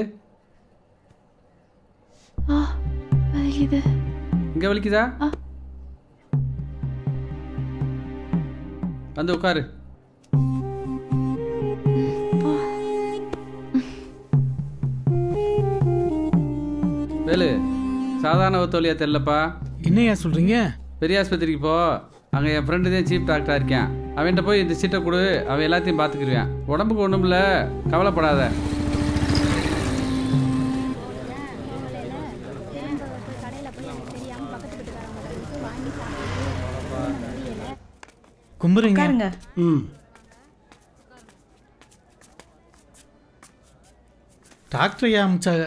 ஆ வலிக்குது இங்கே வலிக்குதா வந்து உட்காரு வேலு சாதாரண ஒத்தொலியா தெரிலப்பா என்னையா சொல்கிறீங்க பெரிய ஆஸ்பத்திரிக்கு போ அங்கே என் ஃப்ரெண்டு தான் சீஃப் டாக்டராக இருக்கேன் அவன்கிட்ட போய் இந்த சீட்டை கொடு அவன் எல்லாத்தையும் பார்த்துக்கிருவேன் உடம்புக்கு ஒன்றும் இல்லை கவலைப்படாத கும்புறீங்க ம் டாக்டர் ஏன் அமிச்சாங்க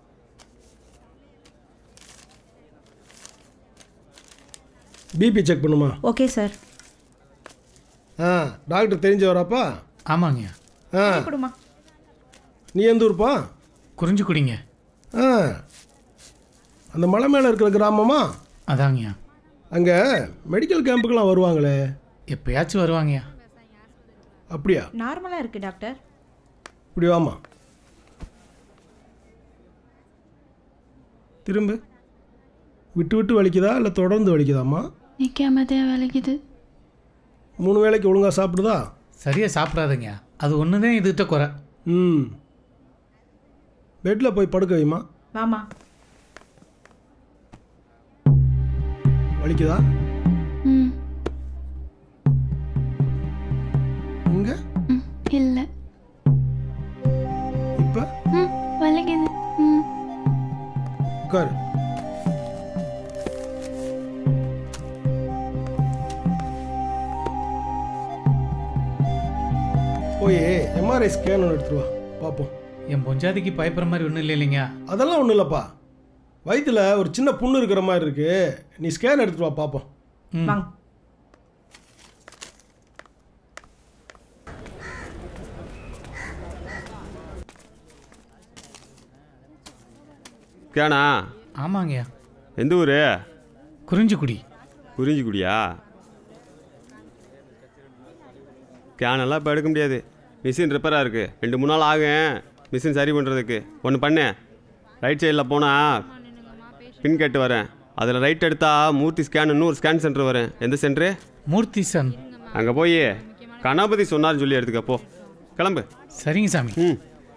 பிபி செக் பண்ணுமா ஓகே சார் ஆ டாக்டர் தெரிஞ்சவராப்பா ஆமாங்க ஆ கொடுமா நீ எந்த ஊருப்பா குறிஞ்சு குடிங்க ஆ அந்த மலை மேலே இருக்கிற கிராமமா அதாங்கய்யா அங்கே மெடிக்கல் கேம்புக்கெல்லாம் வருவாங்களே எப்பயாச்சும் வருவாங்கய்யா அப்படியா நார்மலாக இருக்குது டாக்டர் இப்படி வாமா திரும்ப விட்டு விட்டு வலிக்குதா இல்லை தொடர்ந்து வலிக்குதாம்மா நிற்காம தான் வலிக்குது மூணு வேளைக்கு ஒழுங்காக சாப்பிடுதா சரியாக சாப்பிடாதீங்க அது ஒன்று தான் இதுகிட்ட குறை ம் பெட்டில் போய் படுக்க வைமா வாமா வலிக்குதா ம் இங்கே இல்லை இப்போ ம் வலிக்குது ம் உட்காரு போய் எம்ஆர்ஐ ஸ்கேன் எடுத்துட்டு வா பார்ப்போம் என் பொஞ்சாதிக்கு பயப்படுற மாதிரி ஒன்றும் இல்லை இல்லைங்க அதெல்லாம் ஒன்றும் இல்லைப்பா வயித்துல ஒரு சின்ன புண்ணு இருக்கிற மாதிரி இருக்கு நீ ஸ்கேன் எடுத்துட்டு வா பார்ப்போம் வாங்க கேனா ஆமாங்கய்யா எந்த ஊர் குறிஞ்சிக்குடி குறிஞ்சிக்குடியா கேனெல்லாம் இப்போ எடுக்க முடியாது மிஷின் ரிப்பேராக இருக்குது ரெண்டு மூணு நாள் ஆகும் மிஷின் சரி பண்ணுறதுக்கு ஒன்று பண்ணு ரைட் சைடில் போனால் பின் கேட்டு வரேன் அதில் ரைட் எடுத்தா மூர்த்தி ஸ்கேன் இன்னும் ஒரு ஸ்கேன் சென்டர் வரேன் எந்த சென்டரு மூர்த்தி சன் அங்கே போய் கணபதி சொன்னார்னு சொல்லி எடுத்துக்க போ கிளம்பு சரிங்க சாமி ம்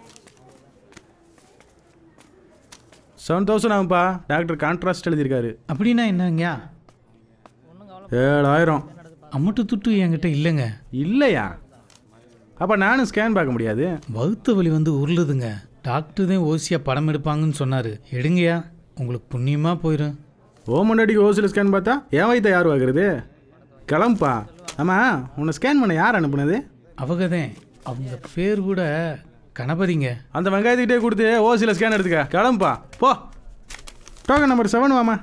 செவன் தௌசண்ட் ஆகும்ப்பா டாக்டர் கான்ட்ராஸ்ட் எழுதியிருக்காரு அப்படின்னா என்னங்கய்யா ஏழாயிரம் அம்மட்டு துட்டு என்கிட்ட இல்லைங்க இல்லையா அப்போ நானும் ஸ்கேன் பார்க்க முடியாது வகுத்த வலி வந்து உருளுதுங்க டாக்டர் தான் ஓசியாக படம் எடுப்பாங்கன்னு சொன்னார் எடுங்கய்யா உங்களுக்கு புண்ணியமாக போயிடும் ஓ முன்னாடிக்கு ஓசியில் ஸ்கேன் பார்த்தா என் வயிற்ற யார் வாங்குறது கிளம்புப்பா ஆமாம் உன்னை ஸ்கேன் பண்ண யார் அனுப்புனது அவங்கதான் அவங்க பேர் கூட கணபதிங்க அந்த வெங்காயத்துக்கிட்டே கொடுத்து ஓசியில் ஸ்கேன் எடுத்துக்க கிளம்புப்பா போ டோக்கன் நம்பர் செவன் வாமா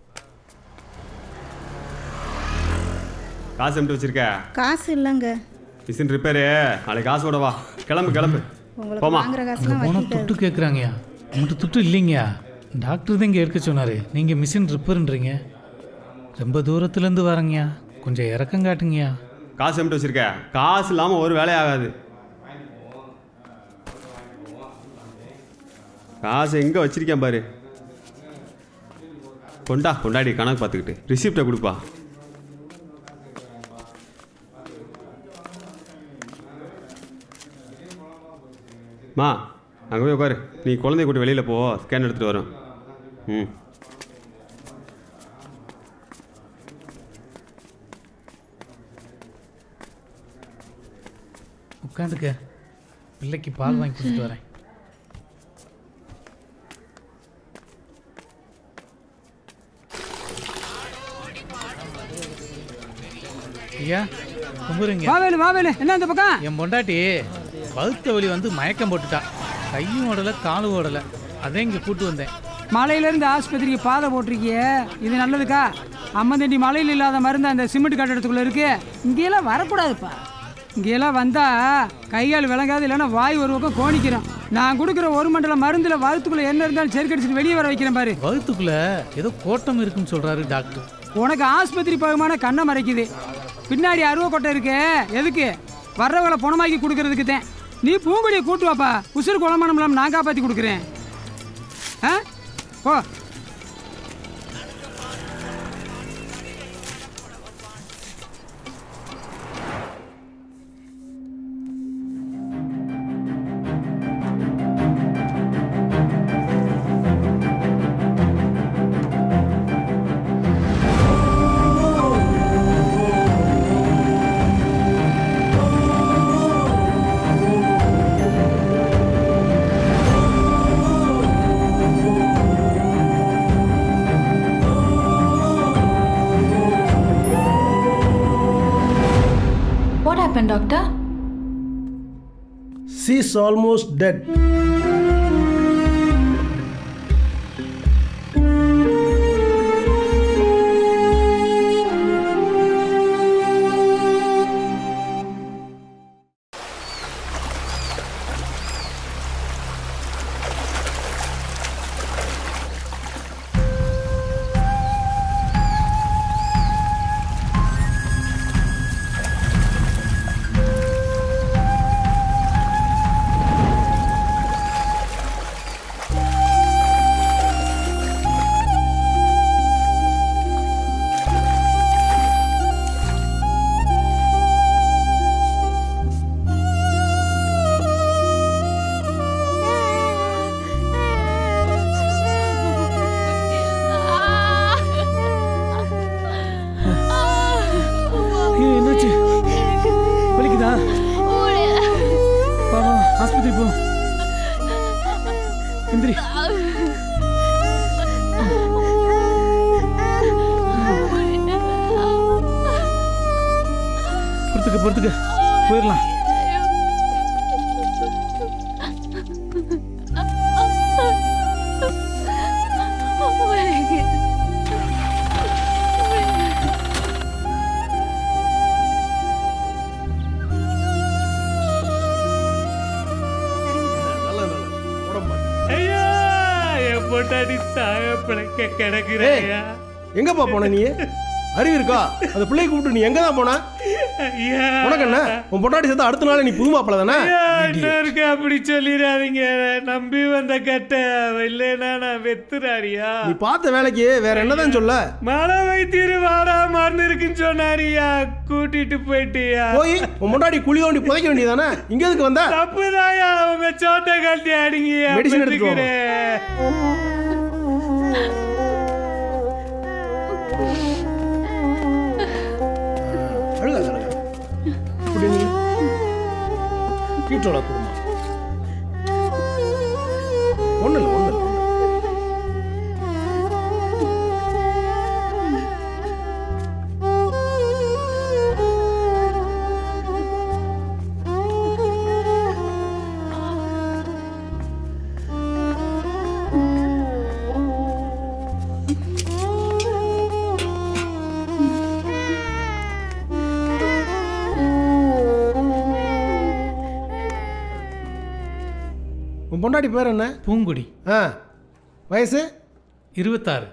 காசு எம்பிட்டு வச்சிருக்க காசு இல்லைங்க மிஷின் ரிப்பேரு நாளைக்கு காசோட வா கிளம்பு கிளம்பு உங்களுக்கு போமா வாங்குற அங்கே காசுலாம் போனால் வட்டிட்டு துட்டு கேட்குறாங்கய்யா உங்கள்கிட்ட துட்டு இல்லைங்கய்யா டாக்டர் தான் இங்கே எடுக்க சொன்னார் நீங்கள் மிஷின் ரிப்பேர்ன்றீங்க ரொம்ப தூரத்துலேருந்து வரேங்கய்யா கொஞ்சம் இறக்கம் காட்டுங்கய்யா காசு எம்பிட்டு வச்சிருக்க காசு இல்லாமல் ஒரு வேலையும் ஆகாது காசு எங்கே வச்சிருக்கேன் பாரு கொண்டா கொண்டாடி கணக்கு பார்த்துக்கிட்டு ரிசிப்டை கொடுப்பா மா அங்கே போய் உட்காரு நீ குழந்தைய கூட்டி வெளியில் போ ஸ்கேன் எடுத்துகிட்டு வரோம் ம் உட்காந்துக்க பிள்ளைக்கு பால் வாங்கி கொடுத்துட்டு வரேன் ஐயா கும்புறீங்க வாவேலு வாவேலு என்ன அந்த பக்கம் என் பொண்டாட்டி வகுத்த வலி வந்து மயக்கம் போட்டுட்டா கையும் ஓடலை காலும் ஓடலை அதான் இங்கே கூட்டு வந்தேன் மலையிலேருந்து ஆஸ்பத்திரிக்கு பாதை போட்டிருக்கியே இது நல்லதுக்கா அம்மந்தண்டி மலையில் இல்லாத மருந்து அந்த சிமெண்ட் கட்டடத்துக்குள்ள இருக்கு இங்கெல்லாம் வரக்கூடாதுப்பா இங்கெல்லாம் வந்தா கையால் விளங்காது இல்லைன்னா வாய் ஒரு பக்கம் கோணிக்கிறோம் நான் கொடுக்குற ஒரு மண்டலம் மருந்துல வகுத்துக்குள்ள என்ன இருந்தாலும் செருக்கடிச்சிட்டு வெளியே வர வைக்கிறேன் பாரு வகுத்துக்குள்ள ஏதோ கோட்டம் இருக்குன்னு சொல்றாரு டாக்டர் உனக்கு ஆஸ்பத்திரி பகுமான கண்ணை மறைக்குது பின்னாடி அருவ கொட்டை இருக்கு எதுக்கு வர்றவங்களை பணமாக்கி கொடுக்கறதுக்கு தான் நீ பூங்குடியை கூட்டு வாப்பா உசுறு குளமானம் இல்லாமல் நான் காப்பாற்றி கொடுக்குறேன் ஆ போ What happened, doctor? She's almost dead. ஐயோ, என்னாச்சு வலிக்குதா வா வா ஆஸ்பத்திரி போ எந்திரி பொறுத்துக்க பொறுத்துக்க போயிடலாம் ஐயா என் பொண்டாடி சாக பிழைக்க கிடக்குறையா எங்கப்பா போன நீ அறிவு இருக்கா அந்த பிள்ளையை கூப்பிட்டு நீ எங்க தான் போன ஐயா உனக்கு என்ன உன் பொண்டாட்டி சேர்த்து அடுத்த நாள் நீ புது மாப்பிள்ள தானே ஐயா, இன்னொருக்கு அப்படி சொல்லிடாதீங்க நம்பி வந்த கட்ட இல்லைன்னா நான் வெத்துறாரியா நீ பார்த்த வேலைக்கு வேற என்னதான் சொல்ல மழை வைத்திரு வாடா மருந்து இருக்குன்னு சொன்னாரியா கூட்டிட்டு போயிட்டியா போய் உன் முன்னாடி குழி தோண்டி புதைக்க வேண்டியதானே இங்க எதுக்கு வந்த தப்புதாயா உங்க சோட்டை கழட்டி அடிங்கயா Medicine எடுத்துட்டு வா. அழுகாத அழுகாத இப்படி நீ கீட்டோட குடும்பம் ஒண்ணு இல்லை ஒண்ணு இல்லை பொண்டாட்டி பேர் என்ன பூங்குடி ஆ வயசு இருபத்தாறு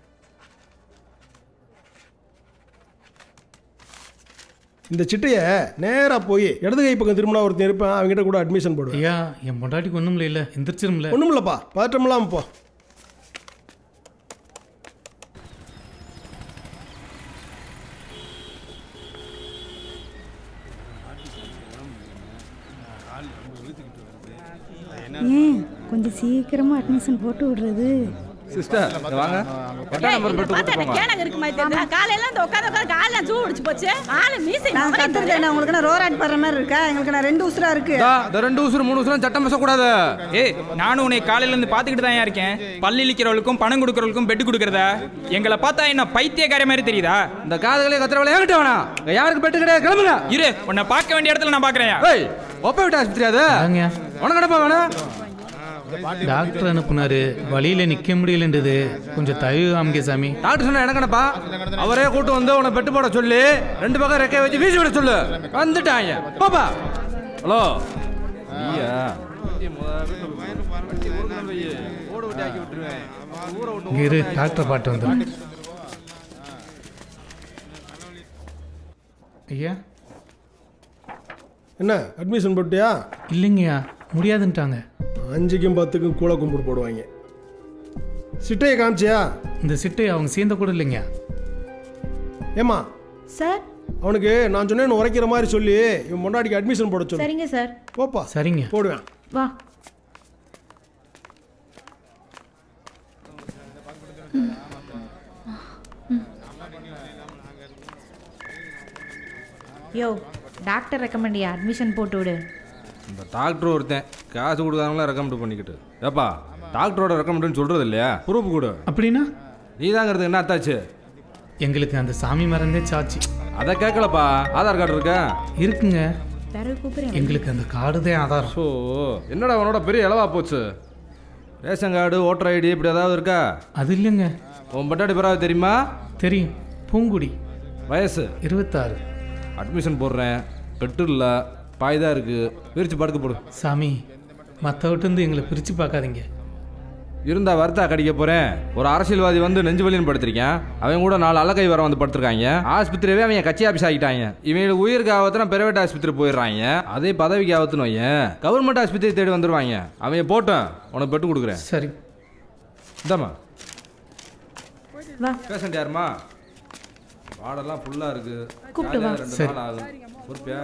இந்த சிட்டையை நேராக போய் இடது கை பக்கம் திரும்பினா ஒருத்தன் இருப்பேன் அவங்ககிட்ட கூட அட்மிஷன் போடுவேன் ஐயா என் பொண்டாட்டிக்கு ஒன்றும் இல்லை எந்திரிச்சிரும்ல ஒன்றும் இல்லைப்பா பதட்டம் இல்லாமல் போ ஏன் கொஞ்சம் சீக்கிரமா அட்மிஷன் போட்டு விடுறது சிஸ்டர் வாங்க எட்டாம் நம்பர் பெட்டு கொடுத்து போங்க கேனங்க இருக்கு மாதிரி தெரியல காலையில இருந்து உட்காந்து உட்காந்து காலைல சூ பிடிச்சு போச்சு ஆளு மீசை நான் கத்துருக்கேன் உங்களுக்கு நான் ரோராட் படுற மாதிரி இருக்கா எங்களுக்கு நான் ரெண்டு உசுரா இருக்கு இந்த ரெண்டு உசுறு மூணு உசுரம் சட்டம் பேசக்கூடாது ஏய் நானும் உன்னை காலையில இருந்து பாத்துக்கிட்டு தான் இருக்கேன் பள்ளி இழிக்கிறவளுக்கும் பணம் கொடுக்கறவளுக்கும் பெட் கொடுக்கறதா எங்களை பார்த்தா என்ன பைத்தியக்கார மாதிரி தெரியுதா இந்த காதுகளே கத்துறவளை ஏங்கிட்ட வேணாம் இங்க யாருக்கு பெட்டு கிடையாது கிளம்புங்க இரு உன்னை பார்க்க வேண்டிய இடத்துல நான் பாக்குறேன் ஏய் ஒப்ப விட்டு ஆஸ்பத்திரி அது உனக்கு கிடப்பா வேணும் டாக்டர் அனுப்புனாரு வழியில நிக்க முடியலன்றது கொஞ்சம் தயவு காமிக்க சாமி டாக்டர் சொன்ன எனக்கு என்னப்பா அவரே கூட்டு வந்து உன்னை பெட்டு போட சொல்லி ரெண்டு பக்கம் ரெக்கைய வச்சு வீசி விட சொல்லு வந்துட்டாங்க பாப்பா ஹலோ நீயா இங்க இரு டாக்டர் பாட்டு வந்துடும் ஐயா என்ன அட்மிஷன் போட்டியா இல்லைங்கய்யா முடியாதுன்ட்டாங்க அஞ்சுக்கும் பத்துக்கும் கூழ கும்பிடு போடுவாங்க சிட்டையை காமிச்சியா இந்த சிட்டை அவங்க சேர்ந்த கூட இல்லைங்க ஏமா சார் அவனுக்கு நான் சொன்னேன்னு உரைக்கிற மாதிரி சொல்லி இவன் முன்னாடிக்கு அட்மிஷன் போட சொல்லு சரிங்க சார் போப்பா சரிங்க போடுவேன் வா யோ டாக்டர் ரெக்கமெண்டியா அட்மிஷன் போட்டு விடு இந்த டாக்டர் ஒருத்தன் காசு கொடுக்காமலாம் ரெக்கமெண்ட் பண்ணிக்கிட்டு ஏப்பா டாக்டரோட ரெக்கமெண்ட்னு சொல்றது இல்லையா ப்ரூஃப் கொடு அப்படின்னா நீதாங்கிறது என்ன அத்தாச்சு எங்களுக்கு அந்த சாமி மறந்தே சாட்சி அதை கேட்கலப்பா ஆதார் கார்டு இருக்கா இருக்குங்க பிறகு கூப்பிடுறேன் எங்களுக்கு அந்த கார்டு தான் ஆதாரம் ஸோ என்னடா உன்னோட பெரிய இளவா போச்சு ரேஷன் கார்டு ஓட்டர் ஐடி இப்படி ஏதாவது இருக்கா அது இல்லைங்க உன் பட்டாடி பிறகு தெரியுமா தெரியும் பூங்குடி வயசு இருபத்தாறு அட்மிஷன் போடுறேன் பெட்டு இல்லை பாய் தான் இருக்குது பிரித்து படுக்க போடு சாமி மற்ற விட்டு எங்களை பிரித்து பார்க்காதீங்க இருந்தா வருத்தா கடிக்க போறேன் ஒரு அரசியல்வாதி வந்து நெஞ்சு வலின்னு படுத்திருக்கேன் அவன் கூட நாலு அலக்கை வர வந்து படுத்திருக்காங்க ஆஸ்பத்திரியவே அவங்க கட்சி ஆஃபீஸ் ஆகிட்டாங்க இவங்களுக்கு உயிருக்கு ஆபத்துனா பிரைவேட் ஆஸ்பத்திரி போயிடுறாங்க அதே பதவிக்கு ஆபத்துன்னு வையன் கவர்மெண்ட் ஆஸ்பத்திரி தேடி வந்துருவாங்க அவங்க போட்டோம் உனக்கு பெட்டு கொடுக்குறேன் சரி இந்தாம்மா வா பேஷண்ட் யாருமா வார்டெல்லாம் ஃபுல்லாக இருக்கு கூப்பிட்டு வா. ஜாலியா ரெண்டு சரி. நாள் ஆகும் பொறுப்பியா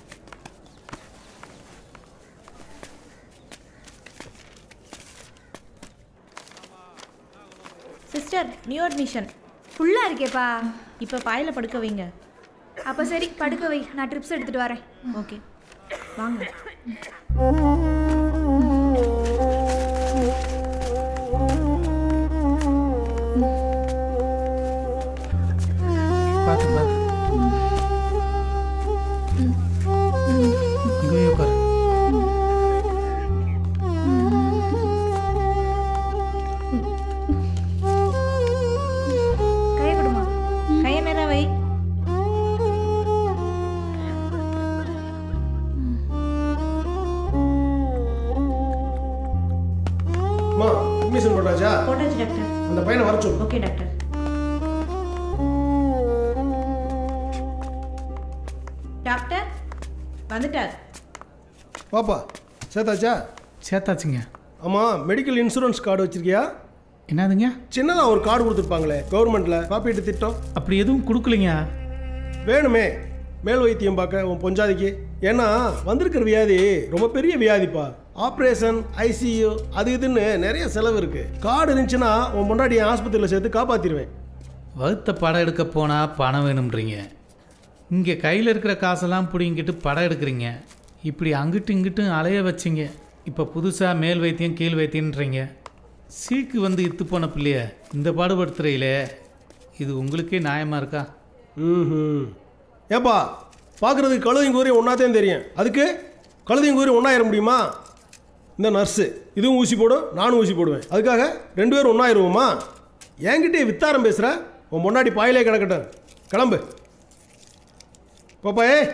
சிஸ்டர் நியூ அட்மிஷன் ஃபுல்லாக இருக்கேப்பா இப்போ பாயில் படுக்க வைங்க அப்ப சரி படுக்க வை நான் ட்ரிப்ஸ் எடுத்துட்டு வரேன் ஓகே வாங்க பார்த்து பார்த்து இங்கேயே உட்காரு கையை கொடுமா கையை நேரா வை அம்மா அட்மிஷன் போட்டாச்சா போட்டாச்சு டாக்டர் அந்த பையனை வர சொல்லு ஓகே டாக்டர் டாக்டர் வந்துட்டார் பாப்பா சேர்த்தாச்சா சேர்த்தாச்சுங்க ஆமாம் மெடிக்கல் இன்சூரன்ஸ் கார்டு வச்சிருக்கியா என்னதுங்க சின்னதாக ஒரு கார்டு கொடுத்துருப்பாங்களே கவர்மெண்ட்டில் காப்பீட்டு திட்டம் அப்படி எதுவும் கொடுக்கலைங்க வேணுமே மேல் வைத்தியம் பார்க்க உன் பொஞ்சாதிக்கு ஏன்னா வந்திருக்கிற வியாதி ரொம்ப பெரிய வியாதிப்பா ஆப்ரேஷன் ஐசியூ அது இதுன்னு நிறைய செலவு இருக்கு கார்டு இருந்துச்சுன்னா உன் முன்னாடி ஆஸ்பத்திரியில் சேர்த்து காப்பாற்றிடுவேன் வகுத்த படம் எடுக்க போனால் பணம் வேணும்ன்றீங்க இங்கே கையில் இருக்கிற காசெல்லாம் பிடிங்கிட்டு படம் எடுக்கிறீங்க இப்படி அங்கிட்டு இங்கிட்டும் அலைய வச்சிங்க இப்போ புதுசாக மேல் வைத்தியம் கீழ் வைத்தியன்றீங்க சீக்கு வந்து இத்து போன பிள்ளைய இந்த பாடுபடுத்துறையிலே இது உங்களுக்கே நியாயமாக இருக்கா ம் ஏப்பா பார்க்குறதுக்கு கழுதையும் கூறியும் ஒன்றாத்தையும் தெரியும் அதுக்கு கழுதையும் கூறியும் ஒன்றாயிர முடியுமா இந்த நர்ஸு இதுவும் ஊசி போடும் நானும் ஊசி போடுவேன் அதுக்காக ரெண்டு பேரும் ஒன்றாயிருவோமா என்கிட்டயே வித்தாரம் பேசுகிற உன் முன்னாடி பாயிலே கிடக்கட்டும் கிளம்பு பாப்பா ஏ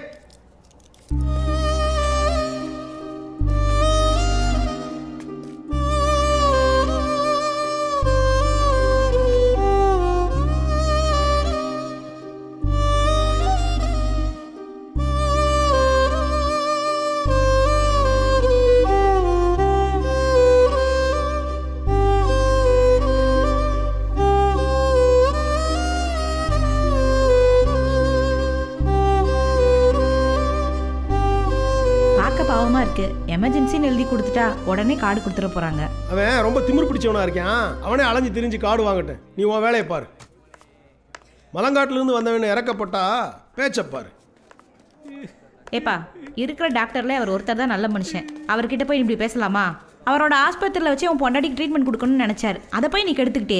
இருக்கு எமர்ஜென்சின்னு எழுதி கொடுத்துட்டா உடனே கார்டு கொடுத்துட போறாங்க அவன் ரொம்ப திமிரு பிடிச்சவனா இருக்கான் அவனே அலைஞ்சு திரிஞ்சு காடு வாங்கட்டும் நீ உன் வேலையை பாரு மலங்காட்டிலேருந்து வந்தவன் இறக்கப்பட்டா பேச்சை பாரு ஏப்பா இருக்கிற டாக்டர்ல அவர் ஒருத்தர் தான் நல்ல மனுஷன் அவர்கிட்ட போய் இப்படி பேசலாமா அவரோட ஆஸ்பத்திரியில் வச்சு உன் பொண்டாட்டிக்கு ட்ரீட்மெண்ட் கொடுக்கணும்னு நினைச்சாரு அதை போய் நீ கெடுத்துக்கிட்டே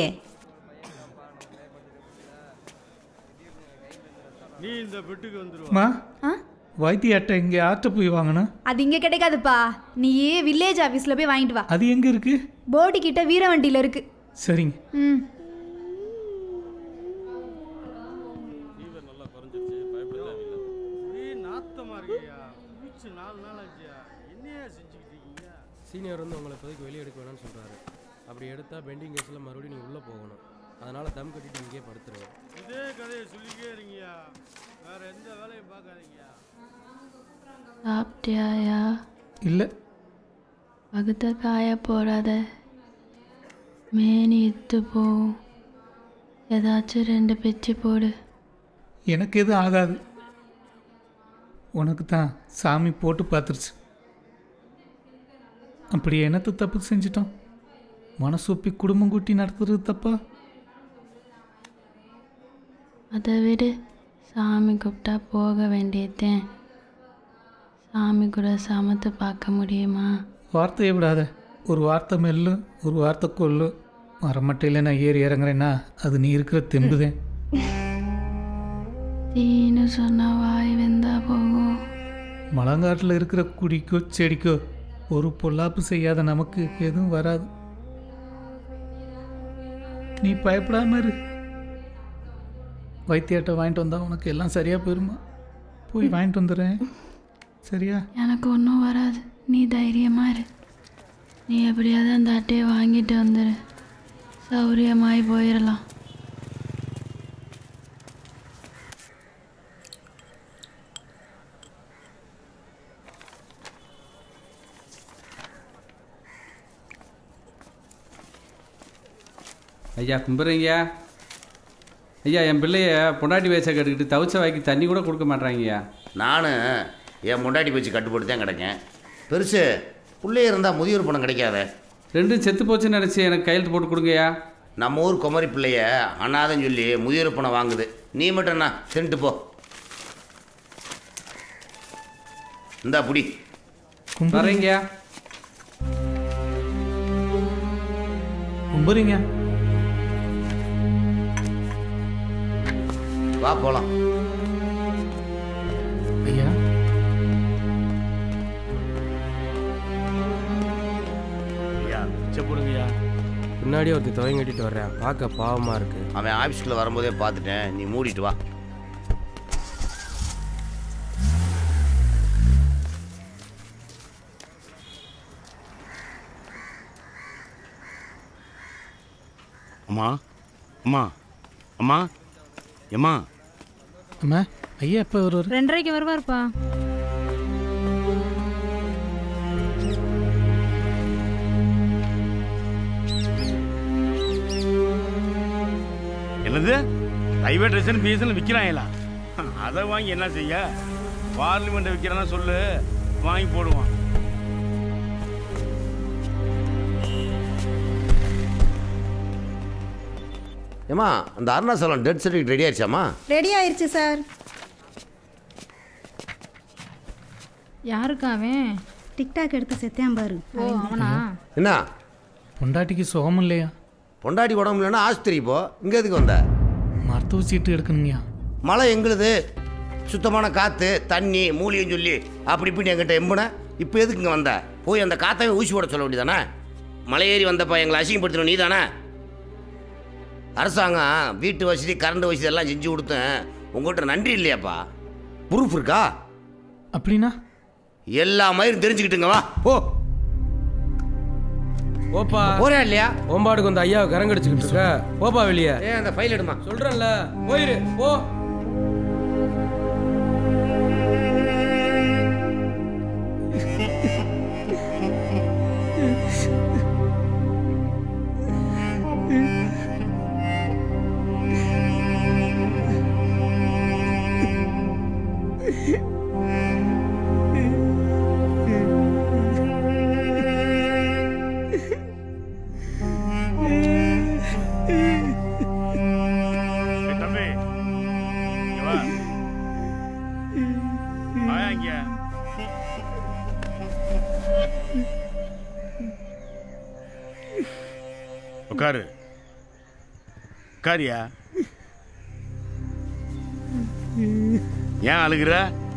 நீ இந்த பெட்டுக்கு வந்துருவா அம்மா ஆ? வைத்திய அட்டை இங்கே ஆற்ற போய் வாங்கணும் அது இங்க கிடைக்காதுப்பா நீ வில்லேஜ் ஆபீஸ்ல போய் வாங்கிட்டு வா அது எங்கே இருக்கு போர்டு கிட்ட வீரவண்டியில இருக்கு சரிங்க ம் நாத்தமா இருக்கியா மூச்சு நாலு நாள் ஆச்சியா என்னையா செஞ்சுக்கிட்டு இருக்கீங்க சீனியர் வந்து உங்களை இப்போதைக்கு வெளியே எடுக்க வேணாம்னு சொல்கிறாரு அப்படி எடுத்தால் பெண்டிங் கேஸில் மறுபடியும் நீங்கள் உள்ளே போகணும் அதனால் தம் கட்டிட்டு இங்கேயே படுத்துருவேன் இதே கதையை சொல்லிக்கே இருங்கயா வேற எந்த வேலையும் பார்க்காதீங்கயா சாப்பிட்டியாயா இல்லை வகுத்த காய போடாத மேனி இத்து போகும் ஏதாச்சும் ரெண்டு பிச்சு போடு எனக்கு எதுவும் ஆகாது உனக்கு தான் சாமி போட்டு பார்த்துருச்சு அப்படி என்னத்து தப்பு செஞ்சிட்டோம் மனசு ஒப்பி குடும்பம் கூட்டி நடத்துறது தப்பா அதை விடு சாமி கூப்பிட்டா போக வேண்டியதேன் சாமி கூட சமத்து பார்க்க முடியுமா வார்த்தையை விடாத ஒரு வார்த்தை மெல்லு ஒரு வார்த்தை கொல்லு மரமட்டையில் நான் ஏறி இறங்குறேன்னா அது நீ இருக்கிற தெம்புதேன் தீன்னு சொன்னா வாய் வெந்தா போகும் மலங்காட்டில் இருக்கிற குடிக்கோ செடிக்கோ ஒரு பொல்லாப்பு செய்யாத நமக்கு எதுவும் வராது நீ பயப்படாம இரு வைத்தியாட்ட வாங்கிட்டு வந்தா உனக்கு எல்லாம் சரியா போயிருமா போய் வாங்கிட்டு வந்துடுறேன் சரியா எனக்கு ஒன்றும் வராது நீ தைரியமா இரு நீ எப்படியாவது அந்த அட்டையை வாங்கிட்டு வந்துடு சௌரியமாய் போயிடலாம் ஐயா கும்பிட்றீங்க ஐயா என் பிள்ளைய பொண்டாட்டி வயசை கட்டுக்கிட்டு தவிச்ச வாய்க்கு தண்ணி கூட கொடுக்க மாட்றாங்கய்யா நானும் என் முண்டாட்டி வச்சு கட்டுப்பட்டு தான் கிடக்கேன் பெருசு பிள்ளைய இருந்தால் முதியோர் பணம் கிடைக்காத ரெண்டும் செத்து போச்சுன்னு நினச்சி எனக்கு கையெழுத்து போட்டு கொடுங்கய்யா நம்ம ஊர் குமரி பிள்ளைய அனாதன்னு சொல்லி முதியோர் பணம் வாங்குது நீ மட்டும் என்ன தின்ட்டு போ இந்தா புடி வரேங்கய்யா கும்புறீங்க வா போலாம் ஐயா ஐயா பிச்சை போடுங்கய்யா பின்னாடியே ஒருத்தர் துவங்க கட்டிட்டு வர்றேன் பார்க்க பாவமாக இருக்கு அவன் ஆஃபீஸ்க்குள்ள வரும்போதே பார்த்துட்டேன் நீ மூடிட்டு வா அம்மா அம்மா அம்மா எம்மா அம்மா ஐயா எப்போ வருவார் ரெண்டரைக்கு வருவார்ப்பா என்னது ரயில்வே ஸ்டேஷன் பிஎஸ்எல் விற்கிறாங்களா அதை வாங்கி என்ன செய்ய பார்லிமெண்ட் விற்கிறான்னா சொல்லு வாங்கி போடுவான் ஏம்மா அந்த அருணாசலம் டெத் சர்டிஃபிகேட் ரெடி ஆயிடுச்சாம்மா ரெடி ஆயிருச்சு சார் யாருக்கா அவன் டிக்டாக் எடுத்து செத்தேன் பாரு ஓ அவனா என்ன பொண்டாட்டிக்கு சுகம் இல்லையா பொண்டாட்டி உடம்பு இல்லைன்னா ஆஸ்பத்திரி போ இங்கே எதுக்கு வந்த மருத்துவ சீட்டு எடுக்கணுங்கய்யா மழை எங்களுது சுத்தமான காற்று தண்ணி மூலிகைன்னு சொல்லி அப்படி இப்படின்னு என்கிட்ட எம்புன இப்போ எதுக்கு இங்கே வந்த போய் அந்த காத்தாவே ஊசி போட சொல்ல வேண்டியதானே மலை ஏறி வந்தப்ப எங்களை அசிங்கப்படுத்தணும் நீ தானே அரசாங்கம் வீட்டு வசதி கரண்ட் வசதி எல்லாம் செஞ்சு கொடுத்தேன் உங்கள்கிட்ட நன்றி இல்லையாப்பா ப்ரூஃப் இருக்கா அப்படின்னா எல்லா மயிரும் தெரிஞ்சுக்கிட்டுங்க வா போ ஓப்பா போறியா இல்லையா ஓம்பாடுக்கு வந்து ஐயாவை கரங்கடிச்சுக்கிட்டு இருக்க போப்பா வெளியே ஏ அந்த ஃபைல் எடுமா சொல்றேன்ல போயிரு போ உட்காரியா ஏன் அழுகுற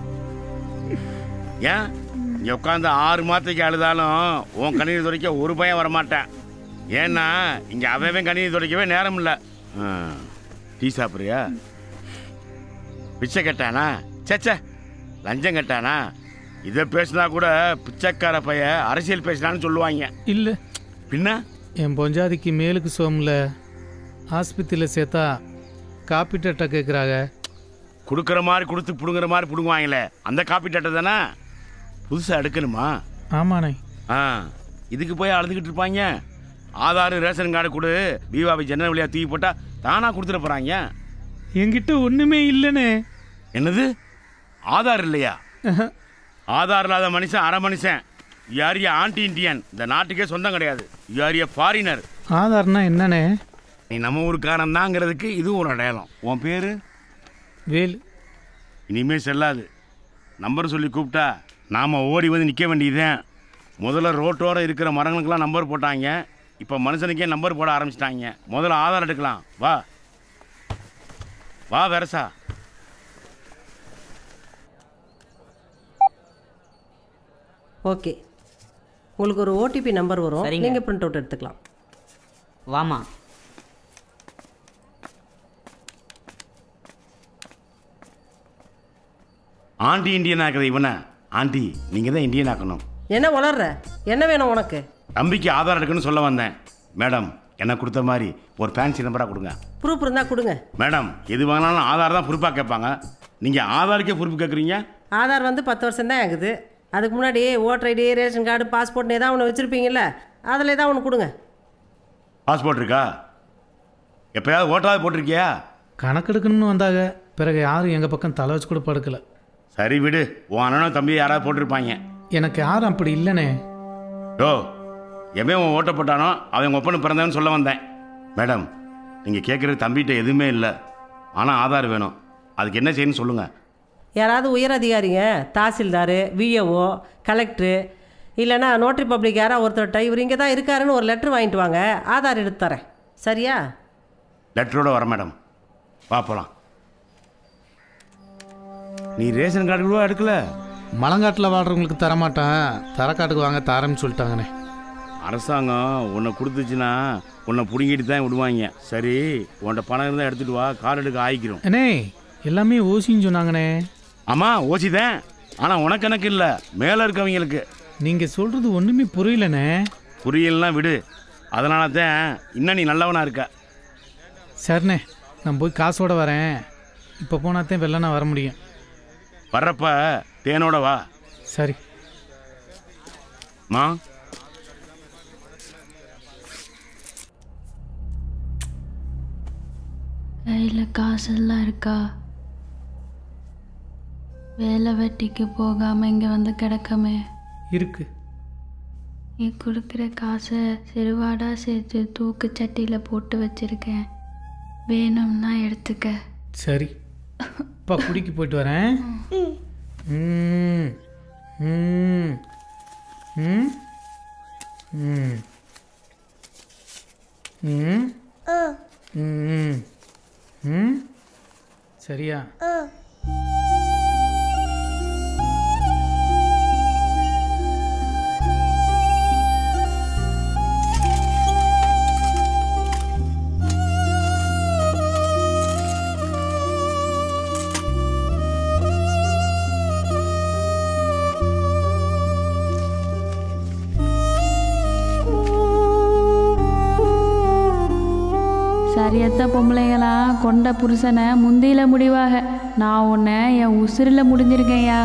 ஏன் இங்க உட்காந்து ஆறு மாதத்துக்கு அழுதாலும் உன் கண்ணீர் துடைக்க ஒரு பையன் வரமாட்டேன் ஏன்னா இங்க அவன் கண்ணீர் துடைக்கவே நேரம் இல்லை டீ சாப்பிட்றியா பிச்சை கட்டானா சேச்சே லஞ்சம் கட்டானா இதை பேசினா கூட பிச்சைக்கார பைய அரசியல் பேசினான்னு சொல்லுவாங்க இல்லை பின்ன என் பொஞ்சாதிக்கு மேலுக்கு சோமில் ஆஸ்பத்திரியில் சேர்த்தா காப்பீட்டு அட்டை கேட்குறாங்க கொடுக்குற மாதிரி கொடுத்து பிடுங்குற மாதிரி பிடுங்குவாங்களே அந்த காப்பி டட்டை தானே புதுசாக எடுக்கணுமா ஆமாண்ணே ஆ இதுக்கு போய் அழுதுகிட்டு இருப்பாங்க ஆதார் ரேஷன் கார்டு கொடு பீவாபி ஜன்னல் வழியாக தூக்கி போட்டால் தானாக கொடுத்துட போகிறாங்க என்கிட்ட ஒன்றுமே இல்லைண்ணே என்னது ஆதார் இல்லையா ஆதார் இல்லாத மனுஷன் அரை மனுஷன் யார் ஆன்டி இண்டியன் இந்த நாட்டுக்கே சொந்தம் கிடையாது யார் ஃபாரினர் ஆதார்னா என்னண்ணே நீ நம்ம ஊருக்காரன் தாங்கிறதுக்கு இதுவும் ஒரு அடையாளம் உன் பேர் வேலு இனிமே செல்லாது நம்பர் சொல்லி கூப்பிட்டா நாம் ஓடி வந்து நிற்க வேண்டியதுதான் முதல்ல ரோட்டோரம் இருக்கிற மரங்களுக்கெல்லாம் நம்பர் போட்டாங்க இப்போ மனுஷனுக்கே நம்பர் போட ஆரம்பிச்சிட்டாங்க முதல்ல ஆதார் எடுக்கலாம் வா வா வெரசா ஓகே உங்களுக்கு ஒரு ஓடிபி நம்பர் வரும் சரிங்க. நீங்கள் பிரிண்ட் அவுட் எடுத்துக்கலாம் வாமா ஆண்டி இந்தியன் ஆக்குது இவனை ஆண்டி நீங்கள் தான் இந்தியன் ஆக்கணும் என்ன வளர்ற என்ன வேணும் உனக்கு தம்பிக்கு ஆதார் எடுக்கணும்னு சொல்ல வந்தேன் மேடம் எனக்கு கொடுத்த மாதிரி ஒரு ஃபேன்சி நம்பராக கொடுங்க ப்ரூஃப் இருந்தால் கொடுங்க மேடம் எது வாங்கினாலும் ஆதார் தான் பொறுப்பாக கேட்பாங்க நீங்கள் ஆதாருக்கே பொறுப்பு கேட்குறீங்க ஆதார் வந்து பத்து வருஷம் தான் ஆகுது அதுக்கு முன்னாடி ஓட்டர் ஐடி ரேஷன் கார்டு பாஸ்போர்ட்னு ஏதாவது ஒன்று வச்சுருப்பீங்கல்ல அதில் ஏதாவது ஒன்று கொடுங்க பாஸ்போர்ட் இருக்கா எப்பயாவது ஓட்டாவது போட்டிருக்கியா கணக்கெடுக்கணும்னு வந்தாங்க பிறகு யாரும் எங்கள் பக்கம் தலை வச்சு கூட படுக்கல சரி விடு உன் அண்ணனும் தம்பி யாராவது போட்டிருப்பாங்க எனக்கு யாரும் அப்படி இல்லைண்ணே ஓ எவன் உன் ஓட்ட போட்டானோ அவன் உங்கள் ஒப்பனு பிறந்தவன்னு சொல்ல வந்தேன் மேடம் நீங்கள் கேட்குறது தம்பிகிட்ட எதுவுமே இல்லை ஆனால் ஆதார் வேணும் அதுக்கு என்ன செய்யணும்னு சொல்லுங்கள் யாராவது உயர் அதிகாரிங்க தாசில்தார் விஏஓ கலெக்டரு இல்லைன்னா நோட்டரி பப்ளிக் யாராவது ஒருத்தர்கிட்ட இவர் இங்கே தான் இருக்காருன்னு ஒரு லெட்ரு வாங்கிட்டு வாங்க ஆதார் எடுத்து தரேன் சரியா லெட்டரோட வர மேடம் வா போலாம் நீ ரேஷன் கார்டு கூட எடுக்கல மலங்காட்டில் வாழ்கிறவங்களுக்கு தரமாட்டேன் தரக்காட்டுக்கு வாங்க தரேன்னு சொல்லிட்டாங்கண்ணே அரசாங்கம் உன்னை கொடுத்துச்சுன்னா உன்னை பிடுங்கிட்டு தான் விடுவாங்க சரி உன்கிட்ட பணம் இருந்தால் எடுத்துட்டு வா கார் எடுக்க ஆயிக்கிறோம் அண்ணே எல்லாமே ஓசின்னு சொன்னாங்கண்ணே ஆமாம் ஓசி தான் ஆனால் உனக்கு எனக்கு இல்லை மேலே இருக்கவங்களுக்கு நீங்கள் சொல்கிறது ஒன்றுமே புரியலண்ணே புரியலாம் விடு அதனால தான் இன்னும் நீ நல்லவனா இருக்க சரிண்ணே நான் போய் காசோட வரேன் இப்போ போனால் தான் வெள்ளனா வர முடியும் வர்றப்ப தேனோட வா சரி மா கையில் காசெல்லாம் இருக்கா வேலை வெட்டிக்கு போகாமல் இங்கே வந்து கிடக்கமே இருக்கு நீ கொடுக்குற காசை சிறுவாடா சேர்த்து தூக்கு சட்டியில் போட்டு வச்சிருக்கேன் வேணும்னா எடுத்துக்க சரி அப்பா குடிக்கு போயிட்டு வரேன் ம் ம் ம் ம் ம் ம் ம் சரியா சரியத்த பொம்பளைங்களாம் கொண்ட புருஷனை முந்தியில முடிவாக நான் உன்னை என் உசுரில் முடிஞ்சிருக்கேன்யா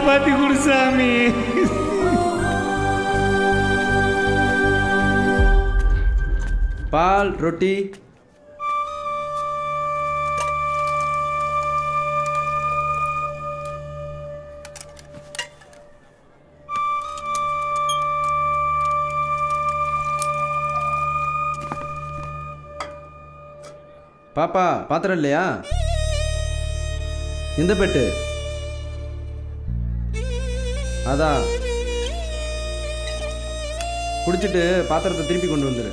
காப்பாத்தி கொடு சாமி பால் ரொட்டி பாப்பா பாத்திரம் இல்லையா எந்த பெட்டு அதான் குடிச்சிட்டு பாத்திரத்தை திருப்பி கொண்டு வந்துரு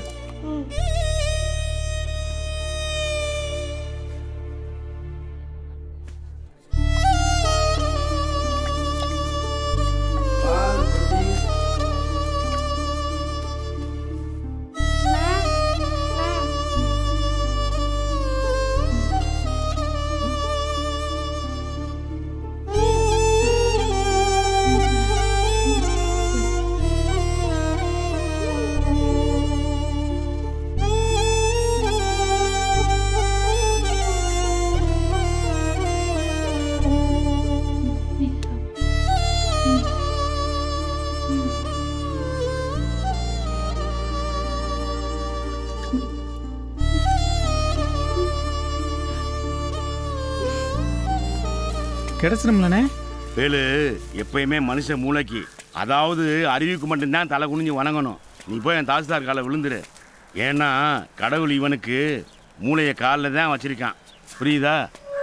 கிடச்சிடும்லண்ணே வேலு எப்பயுமே மனுஷன் மூளைக்கு அதாவது அறிவுக்கு மட்டும்தான் தலை குனிஞ்சு வணங்கணும் நீ போய் என் தாசில்தார் காலை விழுந்துரு ஏன்னா கடவுள் இவனுக்கு மூளையை காலில் தான் வச்சிருக்கான் புரியுதா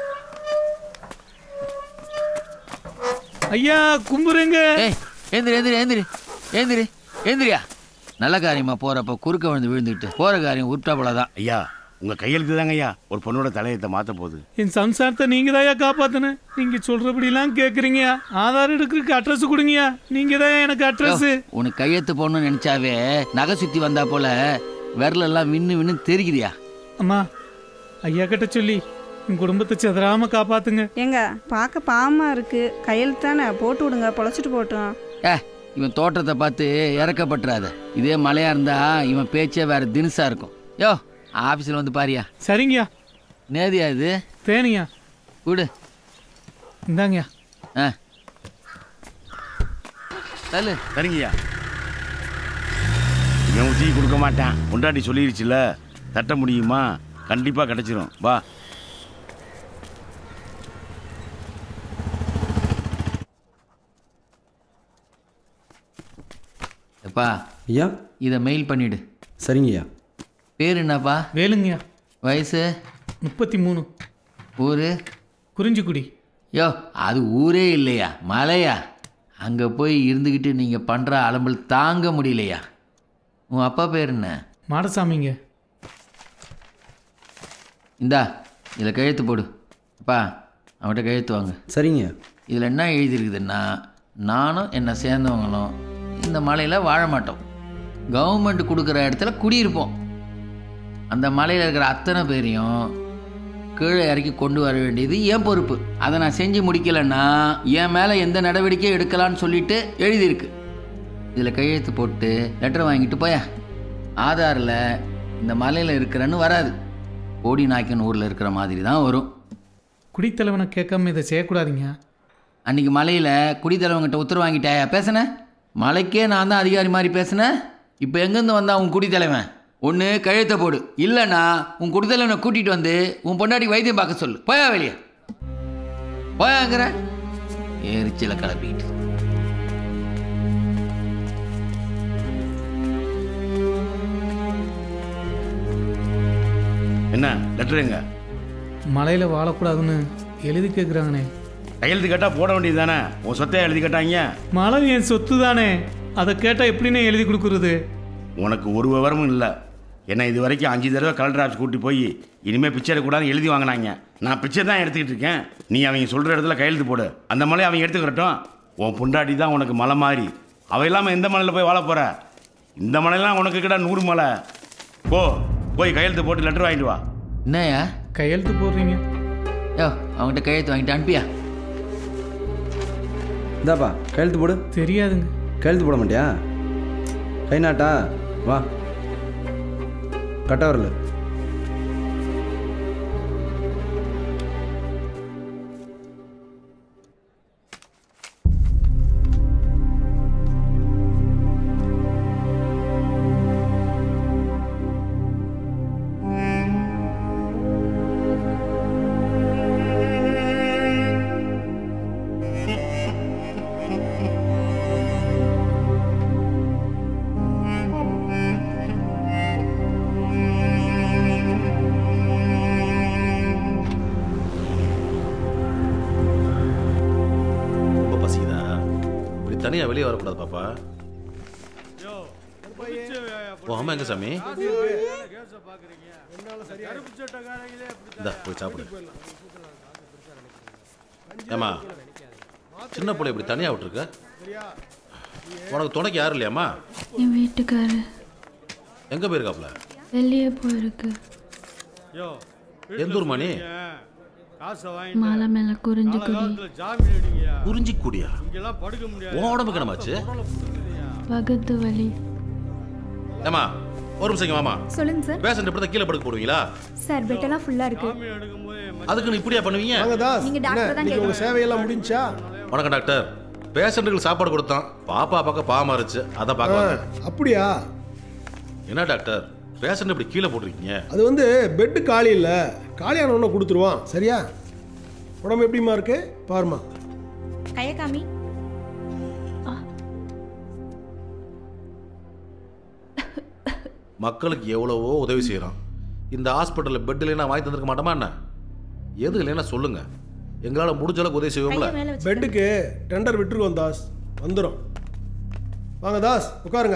ஐயா கும்புறங்க ஏந்திரி ஏந்திரி ஏந்திரி ஏந்திரி ஏந்திரியா நல்ல காரியமா போறப்ப குறுக்க விழுந்து விழுந்துக்கிட்டு போற காரியம் உருட்டா போல தான் ஐயா உங்க கையெழுத்து தாங்க ஐயா ஒரு பொண்ணோட தலையத்தை மாத்த போகுது என் சம்சாரத்தை நீங்க தாயா காப்பாத்துன நீங்க சொல்றபடிலாம் கேக்குறீங்க ஆதார் எடுக்கிறதுக்கு அட்ரஸ் கொடுங்கயா நீங்க தான் எனக்கு அட்ரஸ் உனக்கு கையெழுத்து போடணும்னு நினைச்சாவே நகை சுத்தி வந்தா போல விரல் எல்லாம் விண்ணு விண்ணு தெரிக்குதியா அம்மா ஐயா கிட்ட சொல்லி என் குடும்பத்தை செதறாம காப்பாத்துங்க ஏங்க பார்க்க பாவமா இருக்கு கையெழுத்து தானே போட்டு விடுங்க பொழைச்சிட்டு போட்டோம் ஏ இவன் தோற்றத்தை பார்த்து இறக்கப்பட்டுறாத இதே மழையா இருந்தா இவன் பேச்சே வேற தினுசா இருக்கும் யோ ஆபீஸ்ல வந்து பாரியா சரிங்கய்யா நேதியா இது தேனியா விடு இந்தாங்கய்யா ஆ தள்ளு சரிங்கய்யா இவன் உச்சி கொடுக்க மாட்டான் பொண்டாட்டி சொல்லிருச்சுல தட்ட முடியுமா கண்டிப்பாக கிடைச்சிரும் வா எப்பா ஐயா இதை மெயில் பண்ணிடு சரிங்கய்யா பேர் என்னப்பா வேலுங்கய்யா வயசு முப்பத்தி மூணு ஊர் குறிஞ்சிக்குடி யோ அது ஊரே இல்லையா மலையா அங்கே போய் இருந்துக்கிட்டு நீங்கள் பண்ணுற அலம்பல் தாங்க முடியலையா உன் அப்பா பேர் என்ன மாடசாமிங்க இந்தா இதில் கழுத்து போடு அப்பா அவன்கிட்ட கழுத்து வாங்க சரிங்க இதில் என்ன எழுதியிருக்குதுன்னா நானும் என்னை சேர்ந்தவங்களும் இந்த மலையில் வாழ மாட்டோம் கவர்மெண்ட் கொடுக்குற இடத்துல குடியிருப்போம் அந்த மலையில் இருக்கிற அத்தனை பேரையும் கீழே இறக்கி கொண்டு வர வேண்டியது என் பொறுப்பு அதை நான் செஞ்சு முடிக்கலைன்னா என் மேலே எந்த நடவடிக்கை எடுக்கலான்னு சொல்லிட்டு எழுதியிருக்கு இதில் கையெழுத்து போட்டு லெட்டர் வாங்கிட்டு போயா ஆதாரில் இந்த மலையில் இருக்கிறன்னு வராது கோடி நாயக்கன் ஊரில் இருக்கிற மாதிரி தான் வரும் குடித்தலைவனை கேட்காம இதை செய்யக்கூடாதீங்க அன்னைக்கு மலையில் குடித்தலைவங்கிட்ட உத்தரவு வாங்கிட்டாயா பேசுனேன் மலைக்கே நான் தான் அதிகாரி மாதிரி பேசுனேன் இப்போ எங்கேருந்து வந்தா உன் குடித்தலைவன் ஒன்று கழுத்தை போடு இல்லைன்னா உன் குடித்தலைவனை கூட்டிகிட்டு வந்து உன் பொண்டாட்டி வைத்தியம் பார்க்க சொல்லு போயா வெளியே போயாங்கிற எரிச்சலை கிளப்பிக்கிட்டு என்ன லெட்டர் எங்க மலையில் வாழக்கூடாதுன்னு எழுதி கேட்குறாங்கண்ணே கையெழுத்து கேட்டால் போட வேண்டியது தானே உன் சொத்தை எழுதி கேட்டாங்க மலை என் சொத்து தானே அதை கேட்டால் எப்படிண்ணே எழுதி கொடுக்குறது உனக்கு ஒரு விவரமும் இல்லை என்னை இது வரைக்கும் அஞ்சு தடவை கலெக்டர் ஆஃபீஸ் கூட்டி போய் இனிமேல் பிச்சை எடுக்கக்கூடாதுன்னு எழுதி வாங்கினாங்க நான் பிச்சை தான் எடுத்துக்கிட்டு இருக்கேன் நீ அவங்க சொல்கிற இடத்துல கையெழுத்து போடு அந்த மலையை அவங்க எடுத்துக்கிறட்டும் உன் பொண்டாட்டி தான் உனக்கு மலை மாதிரி அவ இல்லாமல் எந்த மலையில் போய் வாழ போகிற இந்த மலையெல்லாம் உனக்கு கிட்ட நூறு மலை போ போய் கையெழுத்து போட்டு லெட்டர் வாங்கிட்டு வா என்னய்யா கையெழுத்து போடுறீங்க யோ அவங்ககிட்ட கையெழுத்து வாங்கிட்டு அனுப்பியா இந்தாப்பா கையெழுத்து போடு தெரியாதுங்க கையெழுத்து போட மாட்டியா கை நாட்டா வா கட்ட வரல தனியாக வெளியே வரக்கூடாது பாப்பா ஓ அம்மா எங்க சாமி இந்தா போய் சாப்பிடு ஏம்மா சின்ன பிள்ளை இப்படி தனியாக விட்டுருக்க உனக்கு துணைக்கு யாரும் இல்லையாம்மா என் வீட்டுக்காரு எங்கே போயிருக்காப்ல வெளியே போயிருக்கு எந்த ஊர் மணி மலை மேல குறிஞ்சு குடி குறிஞ்சி கூடியா இங்கெல்லாம் படுக்க முடியாது உன் உடம்புக்கு என்னமாச்சு பகுத்து வலி ஏம்மா ஒரு நிமிஷம் இங்க வாமா சொல்லுங்க சார் பேஷண்ட் இப்படி தான் கீழே படுக்க போடுவீங்களா சார் பெட்டெல்லாம் ஃபுல்லா இருக்கு அதுக்கு நீ இப்படியா பண்ணுவீங்க வாங்க தாஸ் நீங்க என்ன, டாக்டர் தான் இன்னைக்கு உங்க கேட்கணும். சேவையெல்லாம் முடிஞ்சா வணக்கம் டாக்டர் பேஷண்ட்டுக்கு சாப்பாடு கொடுத்தோம் பாப்பா பார்க்க பாவமா இருந்துச்சு அதை பார்க்க வந்தேன். அப்படியா என்ன டாக்டர் பேஷண்ட் இப்படி கீழே போட்டிருக்கீங்க அது வந்து பெட்டு காலி இல்லை காலியான ஒன்று கொடுத்துருவான் சரியா உடம்பு எப்படிம்மா இருக்கு பாருமா கைய காமி மக்களுக்கு எவ்வளவோ உதவி செய்கிறோம் இந்த ஹாஸ்பிட்டலில் பெட் இல்லைன்னா வாங்கி தந்திருக்க மாட்டோமா என்ன எது இல்லைன்னா சொல்லுங்க எங்களால் முடிஞ்ச அளவுக்கு உதவி செய்வோம்ல பெட்டுக்கு டெண்டர் விட்டுருக்கோம் தாஸ் வந்துடும் வாங்க தாஸ் உட்காருங்க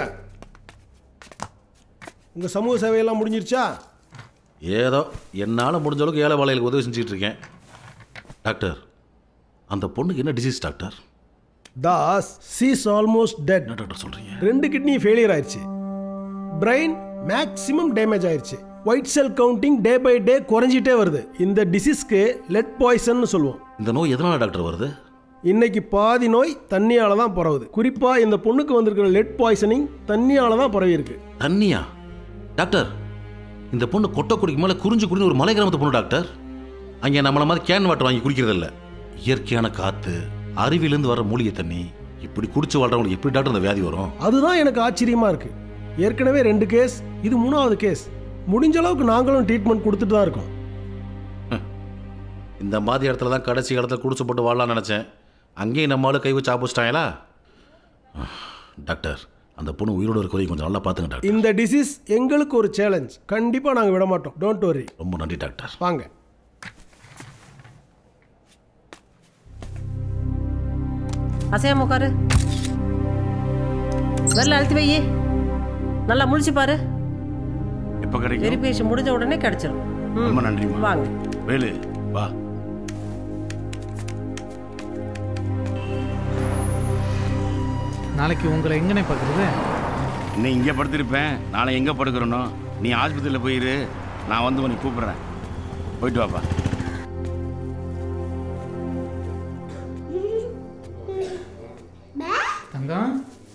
உங்கள் சமூக சேவையெல்லாம் முடிஞ்சிருச்சா ஏதோ என்னால் முடிஞ்ச அளவுக்கு ஏழை வாழைகளுக்கு உதவி செஞ்சுட்டு இருக்கேன் டாக்டர் அந்த பொண்ணுக்கு என்ன disease doctor Das she's almost dead doctor சொல்கிறீங்க ரெண்டு கிட்னி ஃபெயிலியர் ஆயிடுச்சு பிரெயின் மேக்ஸிமம் டேமேஜ் ஆயிடுச்சு white cell counting day by day குறைஞ்சிட்டே வருது இந்த டிசீஸ்க்கு லெட் பாய்சன்னு சொல்லுவோம் இந்த நோய் எதனால் டாக்டர் வருது இன்னைக்கு பாதி நோய் தண்ணியால தான் பரவுது குறிப்பா இந்த பொண்ணுக்கு வந்திருக்கிற லெட் பாய்சனிங் தண்ணியால தான் பரவி இருக்கு தண்ணியா டாக்டர் இந்த பொண்ணு கொட்டக்குடிக்கு மேலே குறிஞ்சு குடின்னு ஒரு மலை கிராமத்து பொண்ணு டாக்டர் அங்கே நம்மள மாதிரி கேன் வாட்டர் வாங்கி குடிக்கிறதில்ல இயற்கையான காற்று அருவிலேருந்து வர மூலிகை தண்ணி இப்படி குடிச்சு வாழ்றவங்களுக்கு எப்படி டாக்டர் இந்த வியாதி வரும் அதுதான் எனக்கு ஆச்சரியமா இருக்கு ஏற்கனவே ரெண்டு கேஸ் இது மூணாவது கேஸ் முடிஞ்ச அளவுக்கு நாங்களும் ட்ரீட்மெண்ட் கொடுத்துட்டு தான் இருக்கோம் இந்த மாதிரி இடத்துல தான் கடைசி இடத்துல குடிச்சு போட்டு வாழலாம்னு நினச்சேன் அங்கேயும் நம்மளால கை வச்சு ஆப்போசிட்டாங்களா டாக்டர் அந்த பொண்ணு உயிரோடு இருக்க வரைக்கும் கொஞ்சம் நல்லா பார்த்துங்க டாக்டர் இந்த டிசீஸ் எங்களுக்கு ஒரு சேலஞ்ச் கண்டிப்பா நாங்க விட மாட்டோம் டோன்ட் வரி ரொம்ப நன்றி டாக்டர் வாங்க அசையாம உட்காரு வெளில அழுத்தி வை நல்லா முழிச்சு பாரு எப்போ கிடைக்கும் வெரிஃபிகேஷன் முடிஞ்ச உடனே கிடைச்சிரும் ம். ரொம்ப நன்றிம்மா வாங்க வேலு வா நாளைக்கு உங்களை எங்கனே பார்க்குறது இன்னும் இங்கே படுத்திருப்பேன் நாளை எங்கே படுக்கிறனோ நீ ஆஸ்பத்திரியில் போயிரு நான் வந்து உன்னை கூப்பிட்றேன் போயிட்டு வாப்பா தங்கம்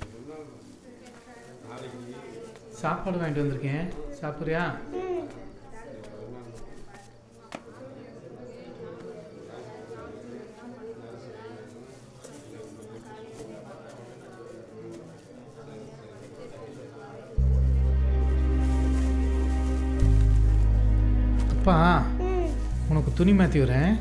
சாப்பாடு வாங்கிட்டு வந்திருக்கேன் சாப்பிட்றியா அப்பா உனக்கு துணி மாற்றி வரேன்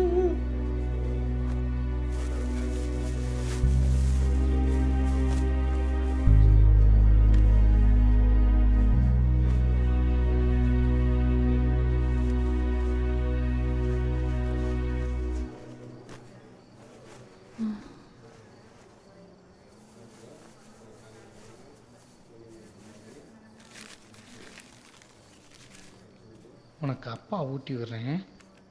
உனக்கு அப்பா ஊட்டி விடுறேன்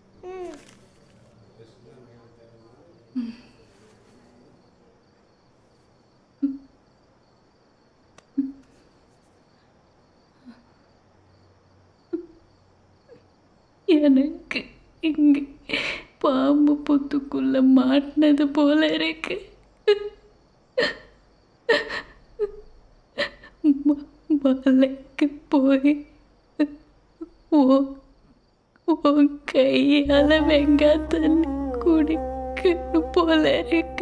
எனக்கு இங்க பாம்பு பொத்துக்குள்ள மாட்டினது போல இருக்கு ம- மலைக்கு போய் உன் உன் கையால வெங்காய தண்ணி குடிக்கணும் போல இருக்கு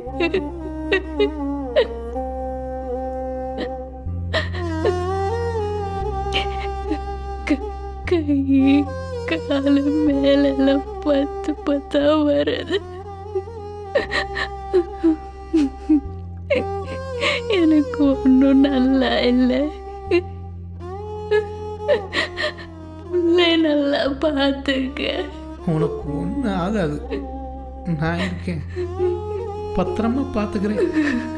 க- கை காலு மேலெல்லாம் பத்து பத்தா வருது எனக்கு ஒன்றும் நல்லா இல்லை பிள்ளை நல்லா பார்த்துக்க உனக்கு ஒன்றும் ஆகாது நான் இருக்கேன் பத்திரமா பார்த்துக்கிறேன்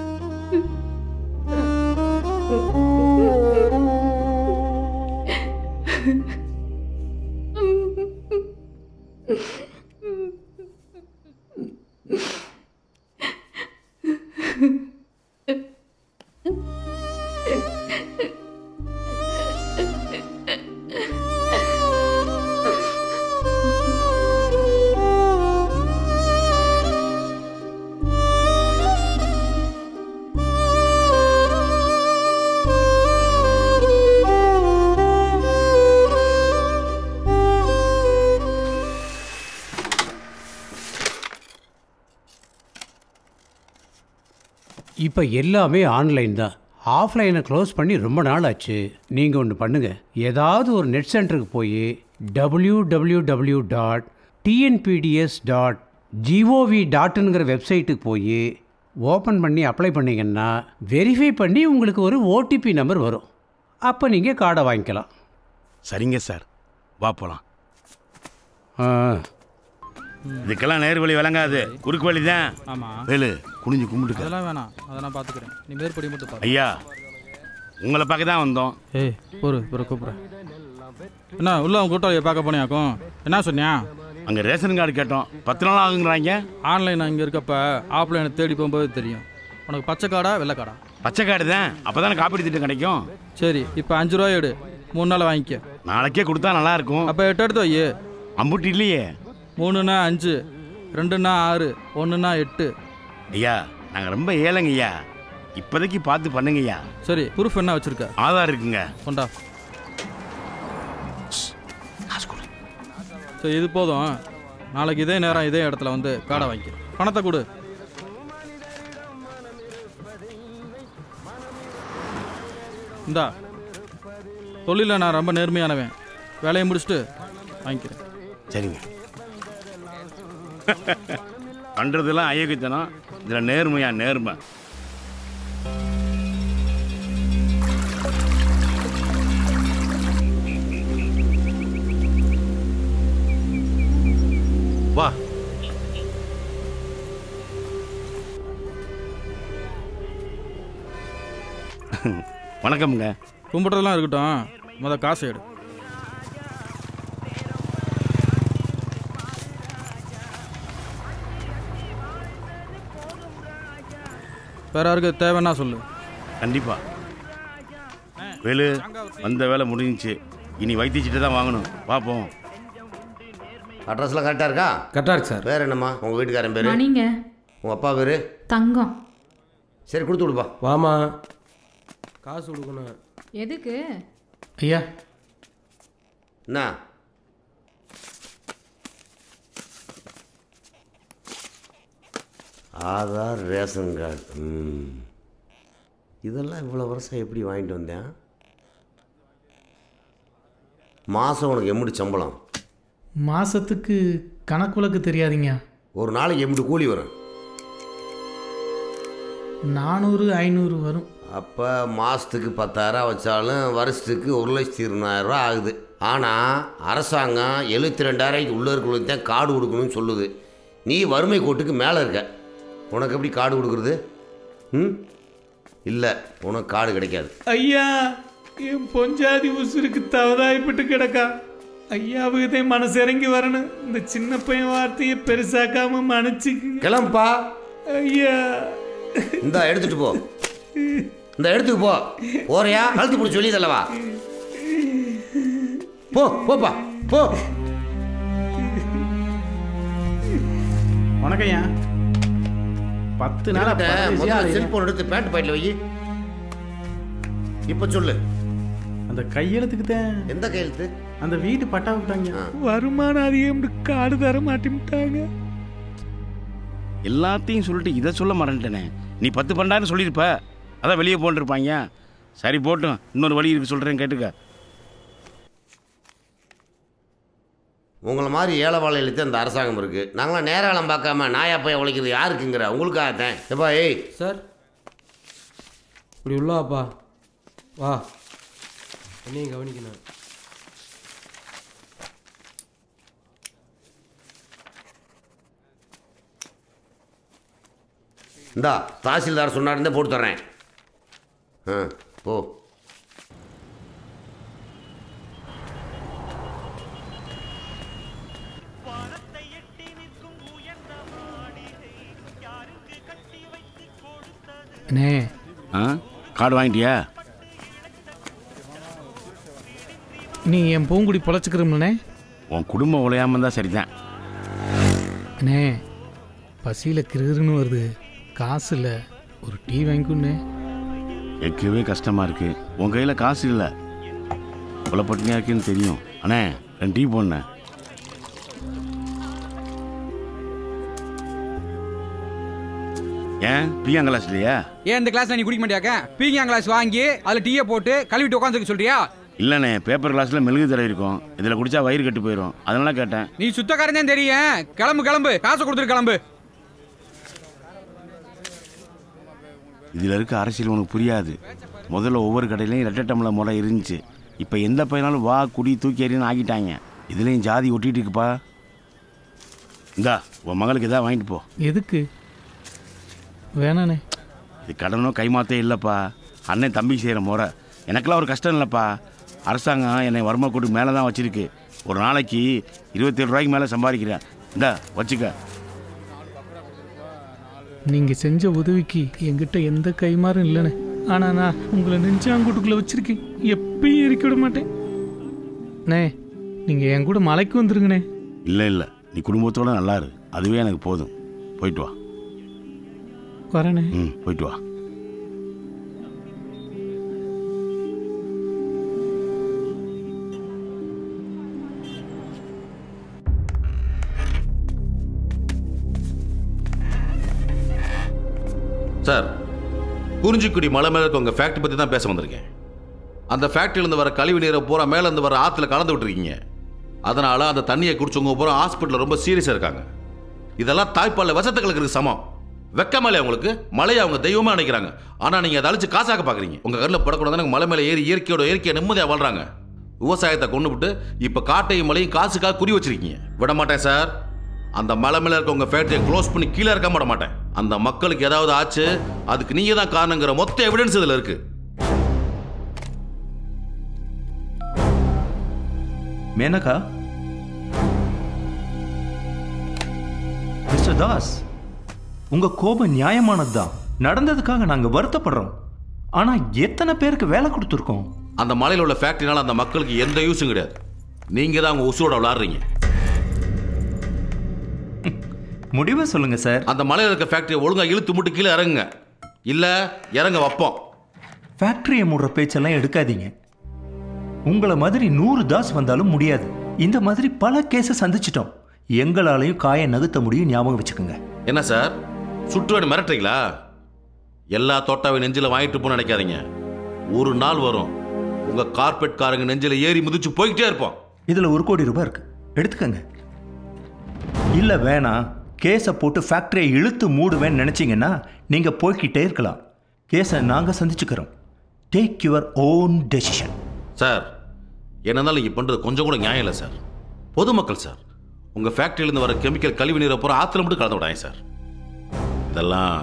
இப்போ எல்லாமே ஆன்லைன் தான் ஆஃப்லைனை க்ளோஸ் பண்ணி ரொம்ப நாள் ஆச்சு நீங்கள் ஒன்று பண்ணுங்கள் ஏதாவது ஒரு நெட் சென்டருக்கு போய் W W W dot TNPDS dot GOV டாட்டுங்கிற வெப்சைட்டுக்கு போய் ஓப்பன் பண்ணி அப்ளை பண்ணிங்கன்னா வெரிஃபை பண்ணி உங்களுக்கு ஒரு ஓடிபி நம்பர் வரும் அப்போ நீங்கள் கார்டை வாங்கிக்கலாம் சரிங்க சார் வா போலாம் ஆ இதுக்கெல்லாம் நேர் வழி விளங்காது குறுக்கு வழி தான் ஆமா. வேலு குனிஞ்சு கும்பிட்டுக்க அதெல்லாம் வேணாம் அதை நான் பார்த்துக்கிறேன் நீ மேற்படி மட்டும் பாரு ஐயா உங்களை பார்க்க தான் வந்தோம் ஏய் பொறு பொறு கூப்பிட்றேன் என்ன உள்ள அவன் கூட்டாளியை பார்க்க போனியாக்கும் என்ன சொன்னியா அங்கே ரேஷன் கார்டு கேட்டோம் பத்து நாள் ஆகுங்கிறாங்க ஆன்லைன் அங்கே இருக்கப்ப ஆஃப்லைனை தேடி போகும்போது தெரியும் உனக்கு பச்சை காடா வெள்ளை காடா பச்சை கார்டு தான் அப்போ தானே காப்பீடு திட்டம் கிடைக்கும் சரி இப்போ அஞ்சு ரூபாய் எடு மூணு நாள் வாங்கிக்க நாளைக்கே கொடுத்தா நல்லா இருக்கும் அப்போ எட்டு எடுத்து வை அம்புட்டு இல்லையே மூணுனா அஞ்சு ரெண்டுனா ஆறு ஒன்றுனா எட்டு ஐயா நாங்கள் ரொம்ப ஏழைங்க ஐயா இப்போதைக்கு பார்த்து பண்ணுங்க ஐயா சரி ப்ரூஃப் என்ன வச்சிருக்க ஆதார் இருக்குங்க கொண்டா சரி இது போதும் நாளைக்கு இதே நேரம் இதே இடத்துல வந்து காடை வாங்கிக்க பணத்தை கொடு இந்தா தொழிலில் நான் ரொம்ப நேர்மையானவன் வேலையை முடிச்சுட்டு வாங்கிக்கிறேன் சரிங்க பண்ணுறதெல்லாம் அயோக்கியத்தனம் இதில் நேர்மையா நேர்மை வா வணக்கம்ங்க கும்பிட்றதெல்லாம் இருக்கட்டும் முத காசு எடு வேற யாருக்கு தேவைன்னா சொல்லு கண்டிப்பா வேலு வந்த வேலை முடிஞ்சுச்சு இனி வைத்தியச்சிட்டு தான் வாங்கணும் பார்ப்போம் அட்ரஸ்லாம் கரெக்டாக இருக்கா கரெக்டாக இருக்கு சார் வேறு என்னம்மா உங்கள் வீட்டுக்காரன் பேர் மணிங்க உங்கள் அப்பா பேர் தங்கம் சரி கொடுத்து விடுப்பா வாமா காசு கொடுக்கணும் எதுக்கு ஐயா என்ன ஆதார் ரேஷன் கார்டு ம் இதெல்லாம் இவ்வளோ வருஷம் எப்படி வாங்கிட்டு வந்தேன் மாதம் உனக்கு எம்முடி சம்பளம் மாதத்துக்கு கணக்குலக்கு தெரியாதீங்க ஒரு நாளைக்கு எம்முடி கூலி வரும் நானூறு ஐநூறு வரும் அப்போ மாதத்துக்கு பத்தாயிரம் வச்சாலும் வருஷத்துக்கு ஒரு லட்சத்தி இருபதாயிரரூவா ஆகுது ஆனால் அரசாங்கம் எழுபத்தி ரெண்டாயிரம் உள்ளே இருக்கிறவங்களுக்கு தான் கார்டு கொடுக்கணும்னு சொல்லுது நீ வறுமை கோட்டுக்கு மேலே இருக்க உனக்கு எப்படி கார்டு கொடுக்குறது ம் இல்லை உனக்கு கார்டு கிடைக்காது ஐயா என் பொஞ்சாதி உசுருக்கு தவதாய்ப்பட்டு கிடக்கா ஐயாவுக்கு மனசிறங்கி வரணும் இந்த சின்ன பையன் வார்த்தையை பெருசாக்காம மன்னிச்சுக்குங்க கிளம்பா ஐயா இந்தா எடுத்துட்டு போ இந்த எடுத்துக்கு போ போறியா கழுத்து பிடிச்சி வெளியே தள்ளவா போ போப்பா போ வணக்கம்யா பத்து நாள் முதல்ல செல்போன் எடுத்து பேண்ட் பாயிட்ல வை இப்ப சொல்லு அந்த கையெழுத்துக்கு தான் எந்த கையெழுத்து அந்த வீட்டு பட்டா விட்டாங்க வருமானம் அதிகம் காடு தர மாட்டேன்ட்டாங்க எல்லாத்தையும் சொல்லிட்டு இதை சொல்ல மறந்துட்டேனே நீ பத்து பண்டாயிரம் சொல்லியிருப்ப அதான் வெளியே போன்றிருப்பாங்க சரி போட்டும் இன்னொரு வழி இருக்கு சொல்கிறேன் கேட்டுக்க உங்களை மாதிரி ஏழை வாழையில இந்த அரசாங்கம் இருக்கு நாங்களாம் நேராளம் பார்க்காம நாயா போய் உழைக்கிறது யாருக்குங்கிற உங்களுக்காகத்தான் எப்பா ஏய் சார் இப்படி உள்ளாப்பா வா என்னையும் கவனிக்கணும் இந்தா தாசில்தார் சொன்னாருந்தே போட்டு தர்றேன் ஆ போ அண்ணே ஆ கார்டு வாங்கிட்டியா நீ என் பூங்குடி பொழைச்சிக்கிறோம்லண்ணே உன் குடும்பம் உழையாம இருந்தால் சரிதான் அண்ணே பசியில் கிருகிருன்னு வருது காசு இல்லை ஒரு டீ வாங்கிக்கொண்ணே கேட்கவே கஷ்டமா இருக்கு உன் கையில் காசு இல்லை கொல்லப்பட்டினியா இருக்குன்னு தெரியும் அண்ணே ரெண்டு டீ போடணே ஏன் பிரியாங்க கிளாஸ் இல்லையா ஏன் இந்த கிளாஸ்ல நீ குடிக்க மாட்டியாக்க பீங்கியா கிளாஸ் வாங்கி அதுல டீயை போட்டு கழுவிட்டு உட்காந்துக்க சொல்றியா இல்லைண்ணே பேப்பர் கிளாஸில் மெழுகு தடவை இருக்கும் இதில் குடிச்சா வயிறு கட்டு போயிடும் அதனால கேட்டேன் நீ சுத்தக்காரன் தான் தெரியும் கிளம்பு கிளம்பு காசை கொடுத்துட்டு கிளம்பு இதில் இருக்க அரசியல் உனக்கு புரியாது முதல்ல ஒவ்வொரு கடையிலையும் ரெட்டை டம்ளர் முறை இருந்துச்சு இப்போ எந்த பையனாலும் வா குடி தூக்கி எறின்னு ஆக்கிட்டாங்க இதுலேயும் ஜாதி ஒட்டிட்டு இருக்குப்பா இந்தா உன் மகளுக்கு எதாவது வாங்கிட்டு போ எதுக்கு வேணாண்ணே இது கடனோ கைமாத்தே இல்லைப்பா அண்ணன் தம்பி செய்கிற முறை எனக்கெல்லாம் ஒரு கஷ்டம் இல்லைப்பா அரசாங்கம் என்னை வறுமை கூட்டு மேலே தான் வச்சிருக்கு ஒரு நாளைக்கு இருபத்தேழு ரூபாய்க்கு மேலே சம்பாதிக்கிறேன் இந்தா வச்சுக்க நீங்கள் செஞ்ச உதவிக்கு என்கிட்ட எந்த கைமாறும் இல்லைண்ணே ஆனால் நான் உங்களை நெஞ்சாங்கூட்டுக்குள்ளே வச்சுருக்கேன் எப்பயும் இறக்கி விட மாட்டேன் அண்ணே நீங்கள் என் கூட மலைக்கு வந்துருங்கண்ணே இல்லை இல்லை நீ குடும்பத்தோட நல்லா இரு அதுவே எனக்கு போதும் போயிட்டு வா வரேண்ணே ம் போயிட்டு வா சார் குறிஞ்சிக்குடி மலை மேலே இருக்க உங்கள் ஃபேக்ட்ரி பற்றி தான் பேச வந்திருக்கேன் அந்த ஃபேக்ட்ரியிலேருந்து வர கழிவு நீரை பூரா மேலேருந்து வர ஆற்றுல கலந்து விட்டுருக்கீங்க அதனால் அந்த தண்ணியை குடிச்சவங்க பூரா ஹாஸ்பிட்டலில் ரொம்ப சீரியஸாக இருக்காங்க இதெல்லாம் தாய்ப்பாலில் விஷத்தை கலக்கிறதுக்கு சமம் வெக்கமலை உங்களுக்கு மலையை அவங்க தெய்வமாக நினைக்கிறாங்க ஆனால் நீங்கள் அதை அழிச்சு காசாக்க பார்க்குறீங்க உங்கள் கண்ணில் படக்கூடாதுன்னு மலை மேலே ஏறி இயற்கையோட இயற்கையை நிம்மதியாக வாழ்கிறாங்க விவசாயத்தை கொண்டு விட்டு இப்போ காட்டையும் மலையும் காசுக்காக குறி வச்சிருக்கீங்க விட மாட்டேன் சார் அந்த மலை மேலே இருக்க உங்கள் ஃபேக்டரியை க்ளோஸ் பண்ணி கீழே இருக்க விட மாட்டேன் அந்த மக்களுக்கு ஏதாவது ஆச்சு அதுக்கு நீங்கள் தான் காரணங்கிற மொத்த எவிடன்ஸ் இதில் இருக்குது மேனகா மிஸ்டர் தாஸ் உங்க கோபம் நியாயமானது தான் நடந்ததுக்காக நாங்க வருத்தப்படுறோம் ஆனா எத்தனை பேருக்கு வேலை கொடுத்துருக்கோம் அந்த மலையில் உள்ள ஃபேக்டரினால அந்த மக்களுக்கு எந்த யூஸும் கிடையாது நீங்கள் தான் உங்கள் உசுரோட விளாடுறீங்க முடிவை சொல்லுங்க சார் அந்த மலையில் இருக்க ஃபேக்டரியை ஒழுங்காக இழுத்து முட்டு கீழே இறங்குங்க இல்லை இறங்க வைப்போம் ஃபேக்டரியை மூடுற பேச்செல்லாம் எடுக்காதீங்க உங்களை மாதிரி நூறு தாஸ் வந்தாலும் முடியாது இந்த மாதிரி பல கேஸை சந்திச்சிட்டோம் எங்களாலையும் காயை நகுத்த முடியும் ஞாபகம் வச்சுக்கோங்க என்ன சார் சுற்றுவேன் மிரட்டுறீங்களா எல்லா தோட்டாவை நெஞ்சில் வாங்கிட்டு போன்னு நினைக்காதீங்க ஒரு நாள் வரும் உங்க கார்பெட் காரங்க நெஞ்சில் ஏறி மிதிச்சு போய்கிட்டே இருப்போம் இதுல ஒரு கோடி ரூபாய் இருக்கு எடுத்துக்கங்க இல்ல வேணாம் கேஸை போட்டு ஃபேக்டரியை இழுத்து மூடுவேன்னு நினைச்சீங்கன்னா நீங்க போய்கிட்டே இருக்கலாம் கேஸை நாங்க சந்திச்சுக்கிறோம் take your own decision sir என்ன இருந்தாலும் நீங்கள் பண்ணுறது கொஞ்சம் கூட நியாயம் இல்லை சார் பொதுமக்கள் சார் உங்கள் ஃபேக்ட்ரியிலேருந்து வர கெமிக்கல் கழிவு நீரை பூரா ஆற்றுல மட்டும் கலந்து விடாங்க சார் இதெல்லாம்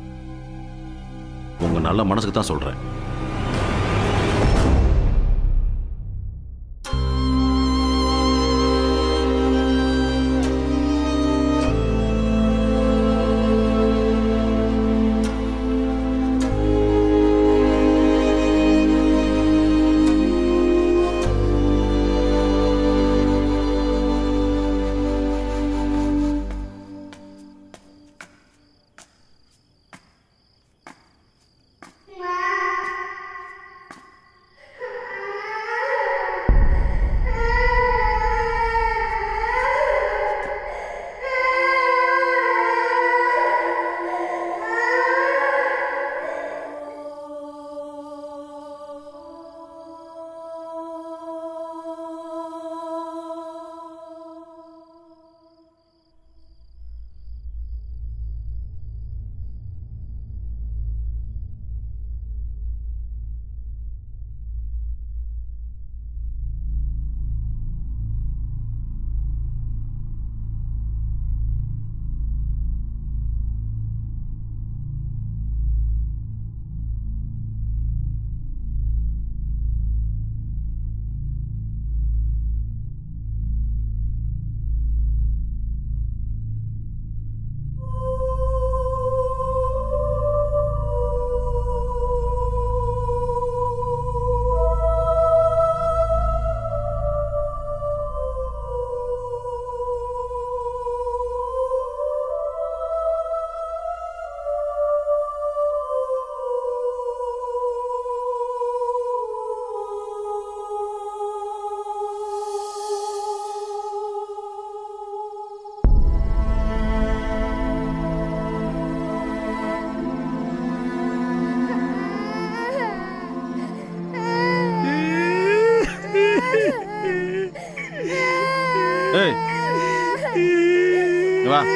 உங்கள் நல்ல மனசுக்கு தான் சொல்கிறேன் ஏய் இங்க வா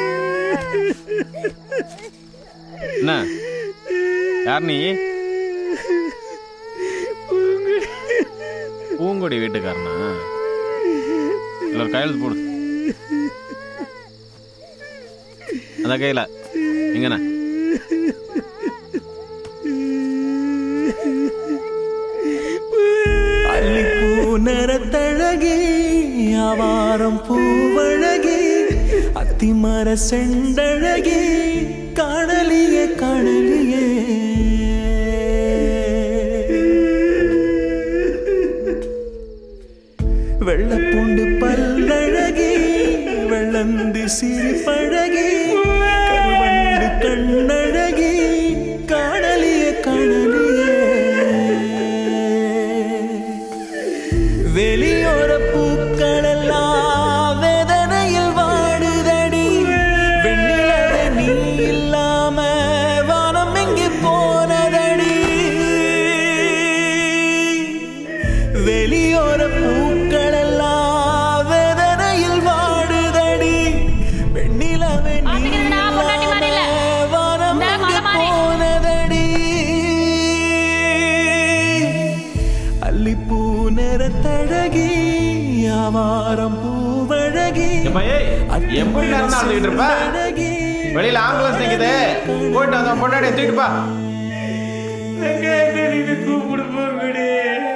என்ன யார் நீ பூங்கொடி வீட்டுக்காரனா இல்லை ஒரு கையெழுத்து போடு அந்த கையில் எங்கண்ணா பூநரத்தழகே ஆவாரம் பூவழகே அத்திமர செண்டழகே காணலியே காணலியே வெள்ளப்பூண்டு பல்லழகே வெள்ளந்தி சிரிப்பழகே கருவண்டு கண்ணழகே காணலியே காணலியே வெளியோர பூக்கள் எல்லாம் வேதனையில் வாடுதடி வெண்ணிலவே நீ இல்லாம வானம் எங்கே போனதடி வெளியோர பூக்கள் எல்லாம் வேதனையில் வாடுதடி வெண்ணிலவே நீ இல்லாம வானம் எங்கே போனதடி அல்லிப்பூ நிறத்தழகி ஆவாரம் பூவழகி எப்படி நேரம் அழுதுகிட்டு இருப்ப வெளியில ஆம்புலன்ஸ் நிக்குது போயிட்டு அந்த பொண்டாடி தூக்கிட்டு கூப்பிடு போங்கடி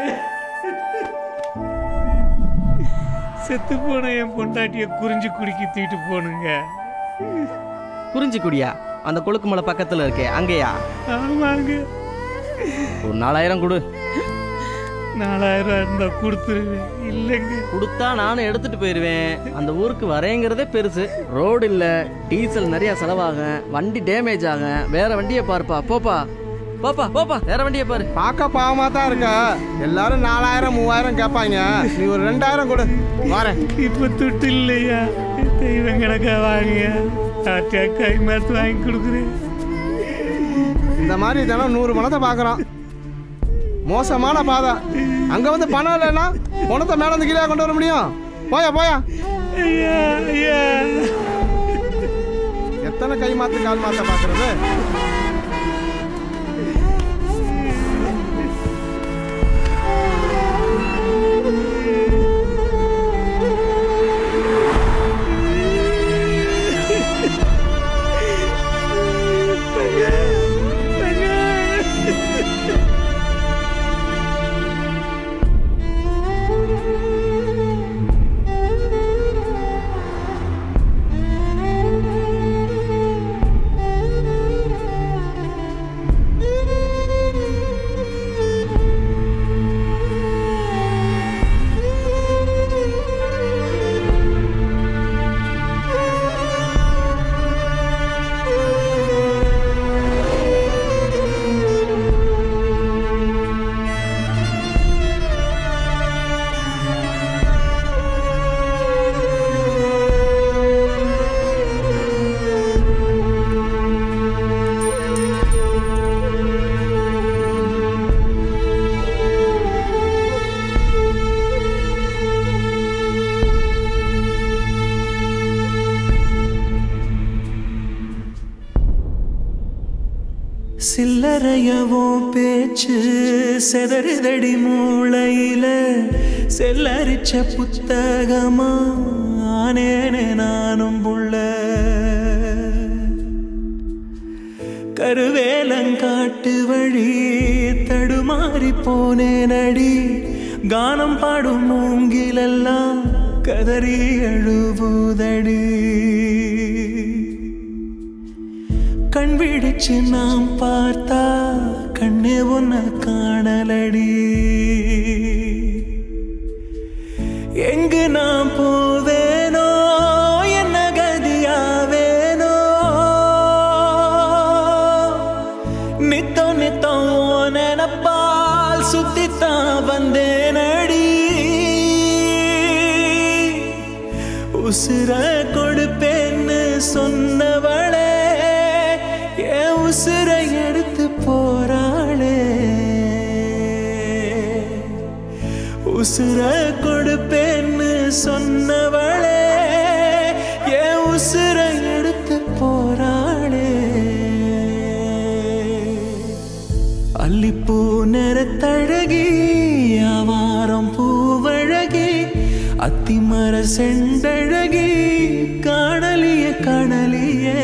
செத்து போன என் பொண்டாட்டிய குறிஞ்சி குடிக்கி தூக்கிட்டு போனுங்க குறிஞ்சி குடியா அந்த கொழுக்கு மலை பக்கத்துல இருக்கே அங்கேயா ஆமாங்க ஒரு நாலாயிரம் கொடு நாலாயிரம் இருந்தா கொடுத்துருவேன் இல்லைங்க கொடுத்தா நானும் எடுத்துட்டு போயிடுவேன் அந்த ஊருக்கு வரேங்கிறதே பெருசு ரோடு இல்ல டீசல் நிறைய செலவாகும் வண்டி டேமேஜ் ஆகும் வேற வண்டியை பாருப்பா போப்பா போப்பா போப்பா வேற வண்டியை பாரு பார்க்க பாவமா தான் இருக்க எல்லாரும் நாலாயிரம் மூவாயிரம் கேட்பாங்க நீ ஒரு ரெண்டாயிரம் கொடு வரேன் இப்ப துட்டு இல்லையா தெய்வம் கணக்கா வாங்க ஆட்டா கை மரத்து வாங்கி கொடுக்குறேன் இந்த மாதிரி தினம் நூறு பணத்தை பார்க்குறோம் மோசமான பாதை அங்க வந்து பணம் இல்லைன்னா பணத்தை மேல இருந்து கீழே கொண்டு வர முடியும் போயா போயா ஐயா ஐயா எத்தனை கை மாத்து கால் மாத்த பாக்குறது சில்லறையவும் பேச்சு செதறுதடி மூளையில செல்லரிச்ச புத்தகமா ஆனேனே நானும் புள்ள கருவேலங்காட்டு வழி தடுமாறி போனேனடி கானம் பாடும் மூங்கிலெல்லாம் கதறி அழுவுதடி கண் விழிச்சு நாம் பார்த்தா கண்ணே ஒன்ன காணலடி எங்கு நான் போவேனோ என்ன கதியாவேனோ நித்தம் நித்தம் உன் நினப்பால் சுத்தித்தான் வந்தேனடி உசுர கொடுப்பேன்னு சொன்னவளே என் உசுரை எடுத்து போறாளே உசுர கொடுப்பேன்னு சொன்னவளே அல்லிப்பூ நிறத்தழகி ஆவாரம் பூவழகி அத்திமர செண்டழகி காணலிய காணலியே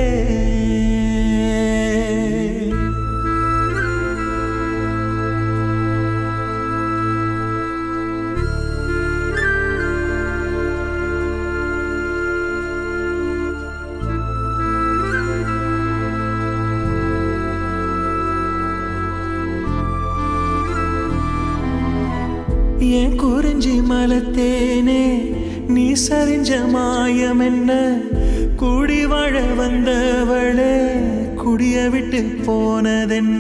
என் குறிஞ்சி மலத்தேனே நீ சரிஞ்ச மாயம் என்ன கூடி வாழ வந்தவளே குடிய விட்டு போனதென்ன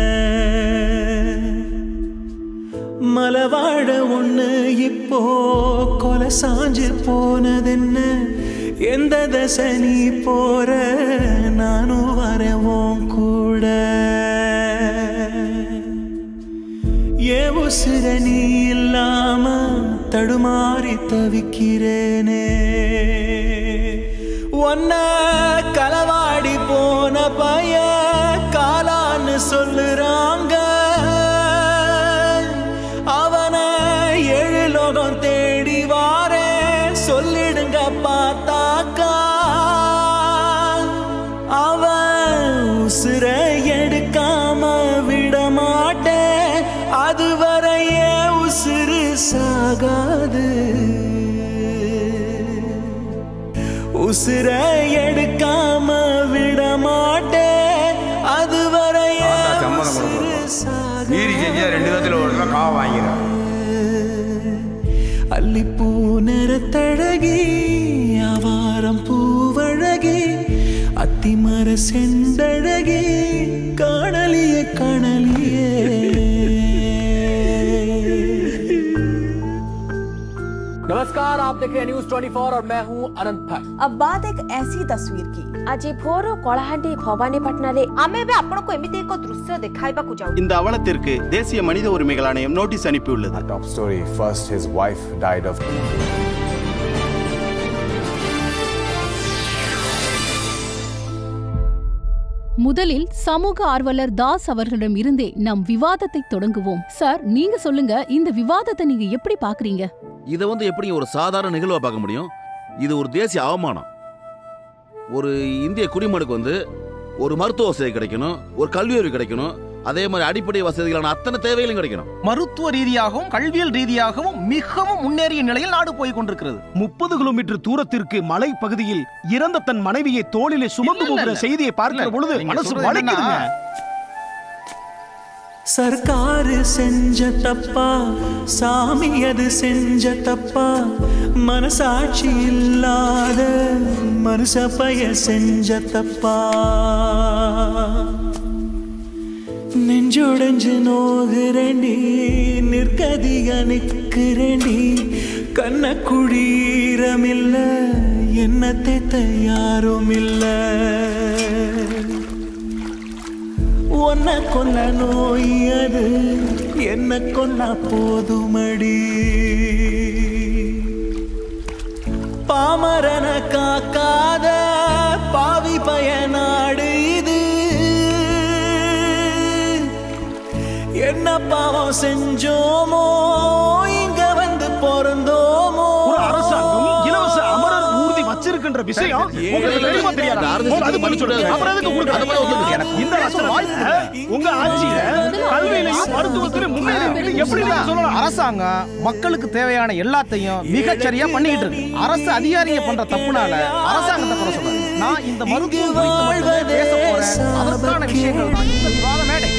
மலவாழ ஒண்ணு இப்போ கொலை சாஞ்சு போனதென்ன எந்த தசை நீ போற நானும் வரவோம் கூட ஏ உசுர நீ இல்லாம தடுமாறி தவிக்கிறேனே ஒன்ன களவாடி போன பய காலான்னு சொல்லுறாங்க அவனை ஏழு லோகம் தேடி வாரே சொல்லிடுங்க பார்த்தாக்கா அவன் உசுர எடுக்காம விட மாட்டேன் அதுவரையே உசுறு சாகாது உசுர எடுக்காம விட மாட்டேன் அதுவரையே உசுறு மீறி செஞ்சா ரெண்டு விதத்தில் ஒரு தடவை காவ வாங்கிறேன் அல்லிப்பூ நிறத்தழகி ஆவாரம் பூவழகி அத்திமர செண்டழகி காணலிய காணலியே नमस्कार आप देख रहे हैं न्यूज 24 और मैं हूं अनंत भट्ट अब बात एक ऐसी तस्वीर की ଆଜି ଭୋର କଳାହାଣ୍ଡି ଭବାନୀପାଟଣାରେ ଆମେ ଏବେ ଆପଣଙ୍କୁ ଏମିତି ଏକ ଦୃଶ୍ୟ ଦେଖାଇବାକୁ ଯାଉ இந்த அவலத்திற்கு தேசிய மனித உரிமைகள் ஆணையம் நோட்டீஸ் அனுப்பியுள்ளது Top story first, his wife died of. முதலில் சமூக ஆர்வலர் தாஸ் அவர்களிடம் இருந்தே நம் விவாதத்தை தொடங்குவோம் சார் நீங்க சொல்லுங்க இந்த விவாதத்தை நீங்க எப்படி பாக்குறீங்க இதை வந்து எப்படி ஒரு சாதாரண நிகழ்வா பார்க்க முடியும் இது ஒரு தேசிய அவமானம் ஒரு இந்திய குடிமகனுக்கு வந்து ஒரு மருத்துவ வசதி கிடைக்கணும் ஒரு கல்வி அறிவு கிடைக்கணும் அதே மாதிரி அடிப்படை வசதிகளான அத்தனை தேவைகளும் கிடைக்கணும் மருத்துவ ரீதியாகவும் கல்வியல் ரீதியாகவும் மிகவும் முன்னேறிய நிலையில் நாடு போய் கொண்டிருக்கிறது முப்பது கிலோமீட்டர் தூரத்திற்கு மலை பகுதியில் இறந்த தன் மனைவியை தோளிலே சுமந்து இல்ல, போகிற இல்ல. செய்தியை பார்க்கிற இல்ல, பொழுது நீங்க மனசு சொல்றது வலிக்குதுங்க என்னன்னா, சர்க்காரு செஞ்ச தப்பா சாமி அது செஞ்ச தப்பா மனசாட்சி இல்லாத மனுஷ பய செஞ்ச தப்பா நெஞ்சொடைஞ்சு நோகுறேண்டி நிற்கதிக நிற்கிறேண்டி கண்ண குடீரமில்ல என்ன தேத்த யாரும் இல்லை உன்னை கொல்ல நோய் அது என்ன கொன்னா போதுமடி பாமரன காக்காத பாவி பயனாடு இது என்ன பாவம் செஞ்சோமோ இங்க வந்து பிறந்தோமோ ஒரு அரசாங்கம் இலவச அமரர் ஊர்தி வச்சிருக்கின்ற விஷயம் உங்களுக்கு தெரியுமா தெரியாதா அரசு அது பண்ணி சொல்லுங்க அப்புறம் எதுக்கு கொடுக்குறாங்க இந்த அரசு உங்க ஆட்சியில கல்வியிலையும் மருத்துவத்திலும் முன்னேறி எப்படி நீங்க சொல்லலாம் அரசாங்கம் மக்களுக்கு தேவையான எல்லாத்தையும் மிகச்சரியா பண்ணிக்கிட்டு இருக்கு அரசு அதிகாரிங்க பண்ற தப்புனால அரசாங்கத்தை குறை சொல்றாங்க நான் இந்த மருத்துவம் குறித்து மட்டுமே பேச போறேன் அதற்கான விஷயங்கள் தான் இந்த விவாத மேடை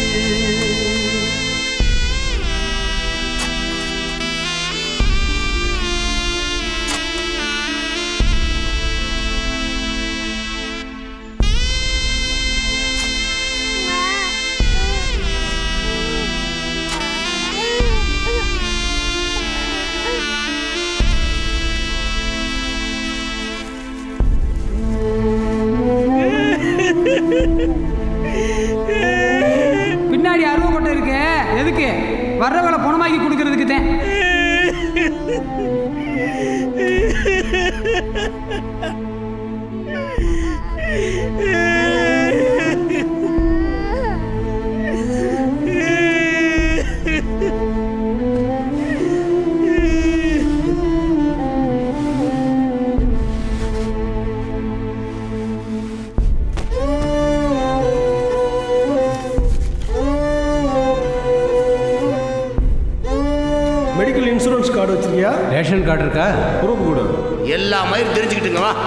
பின்னாடி அருவ கொட்டை இருக்கு எதுக்கு வர்றவங்களை பணமாக்கி கொடுக்கறதுக்கு தான் கார்டு வச்சிருக்கியா ரேஷன் கார்டு இருக்கா ப்ரூஃப் கொடு எல்லா மயிரும் தெரிஞ்சுக்கிட்டுங்க வா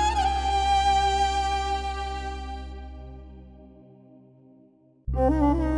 Thank you.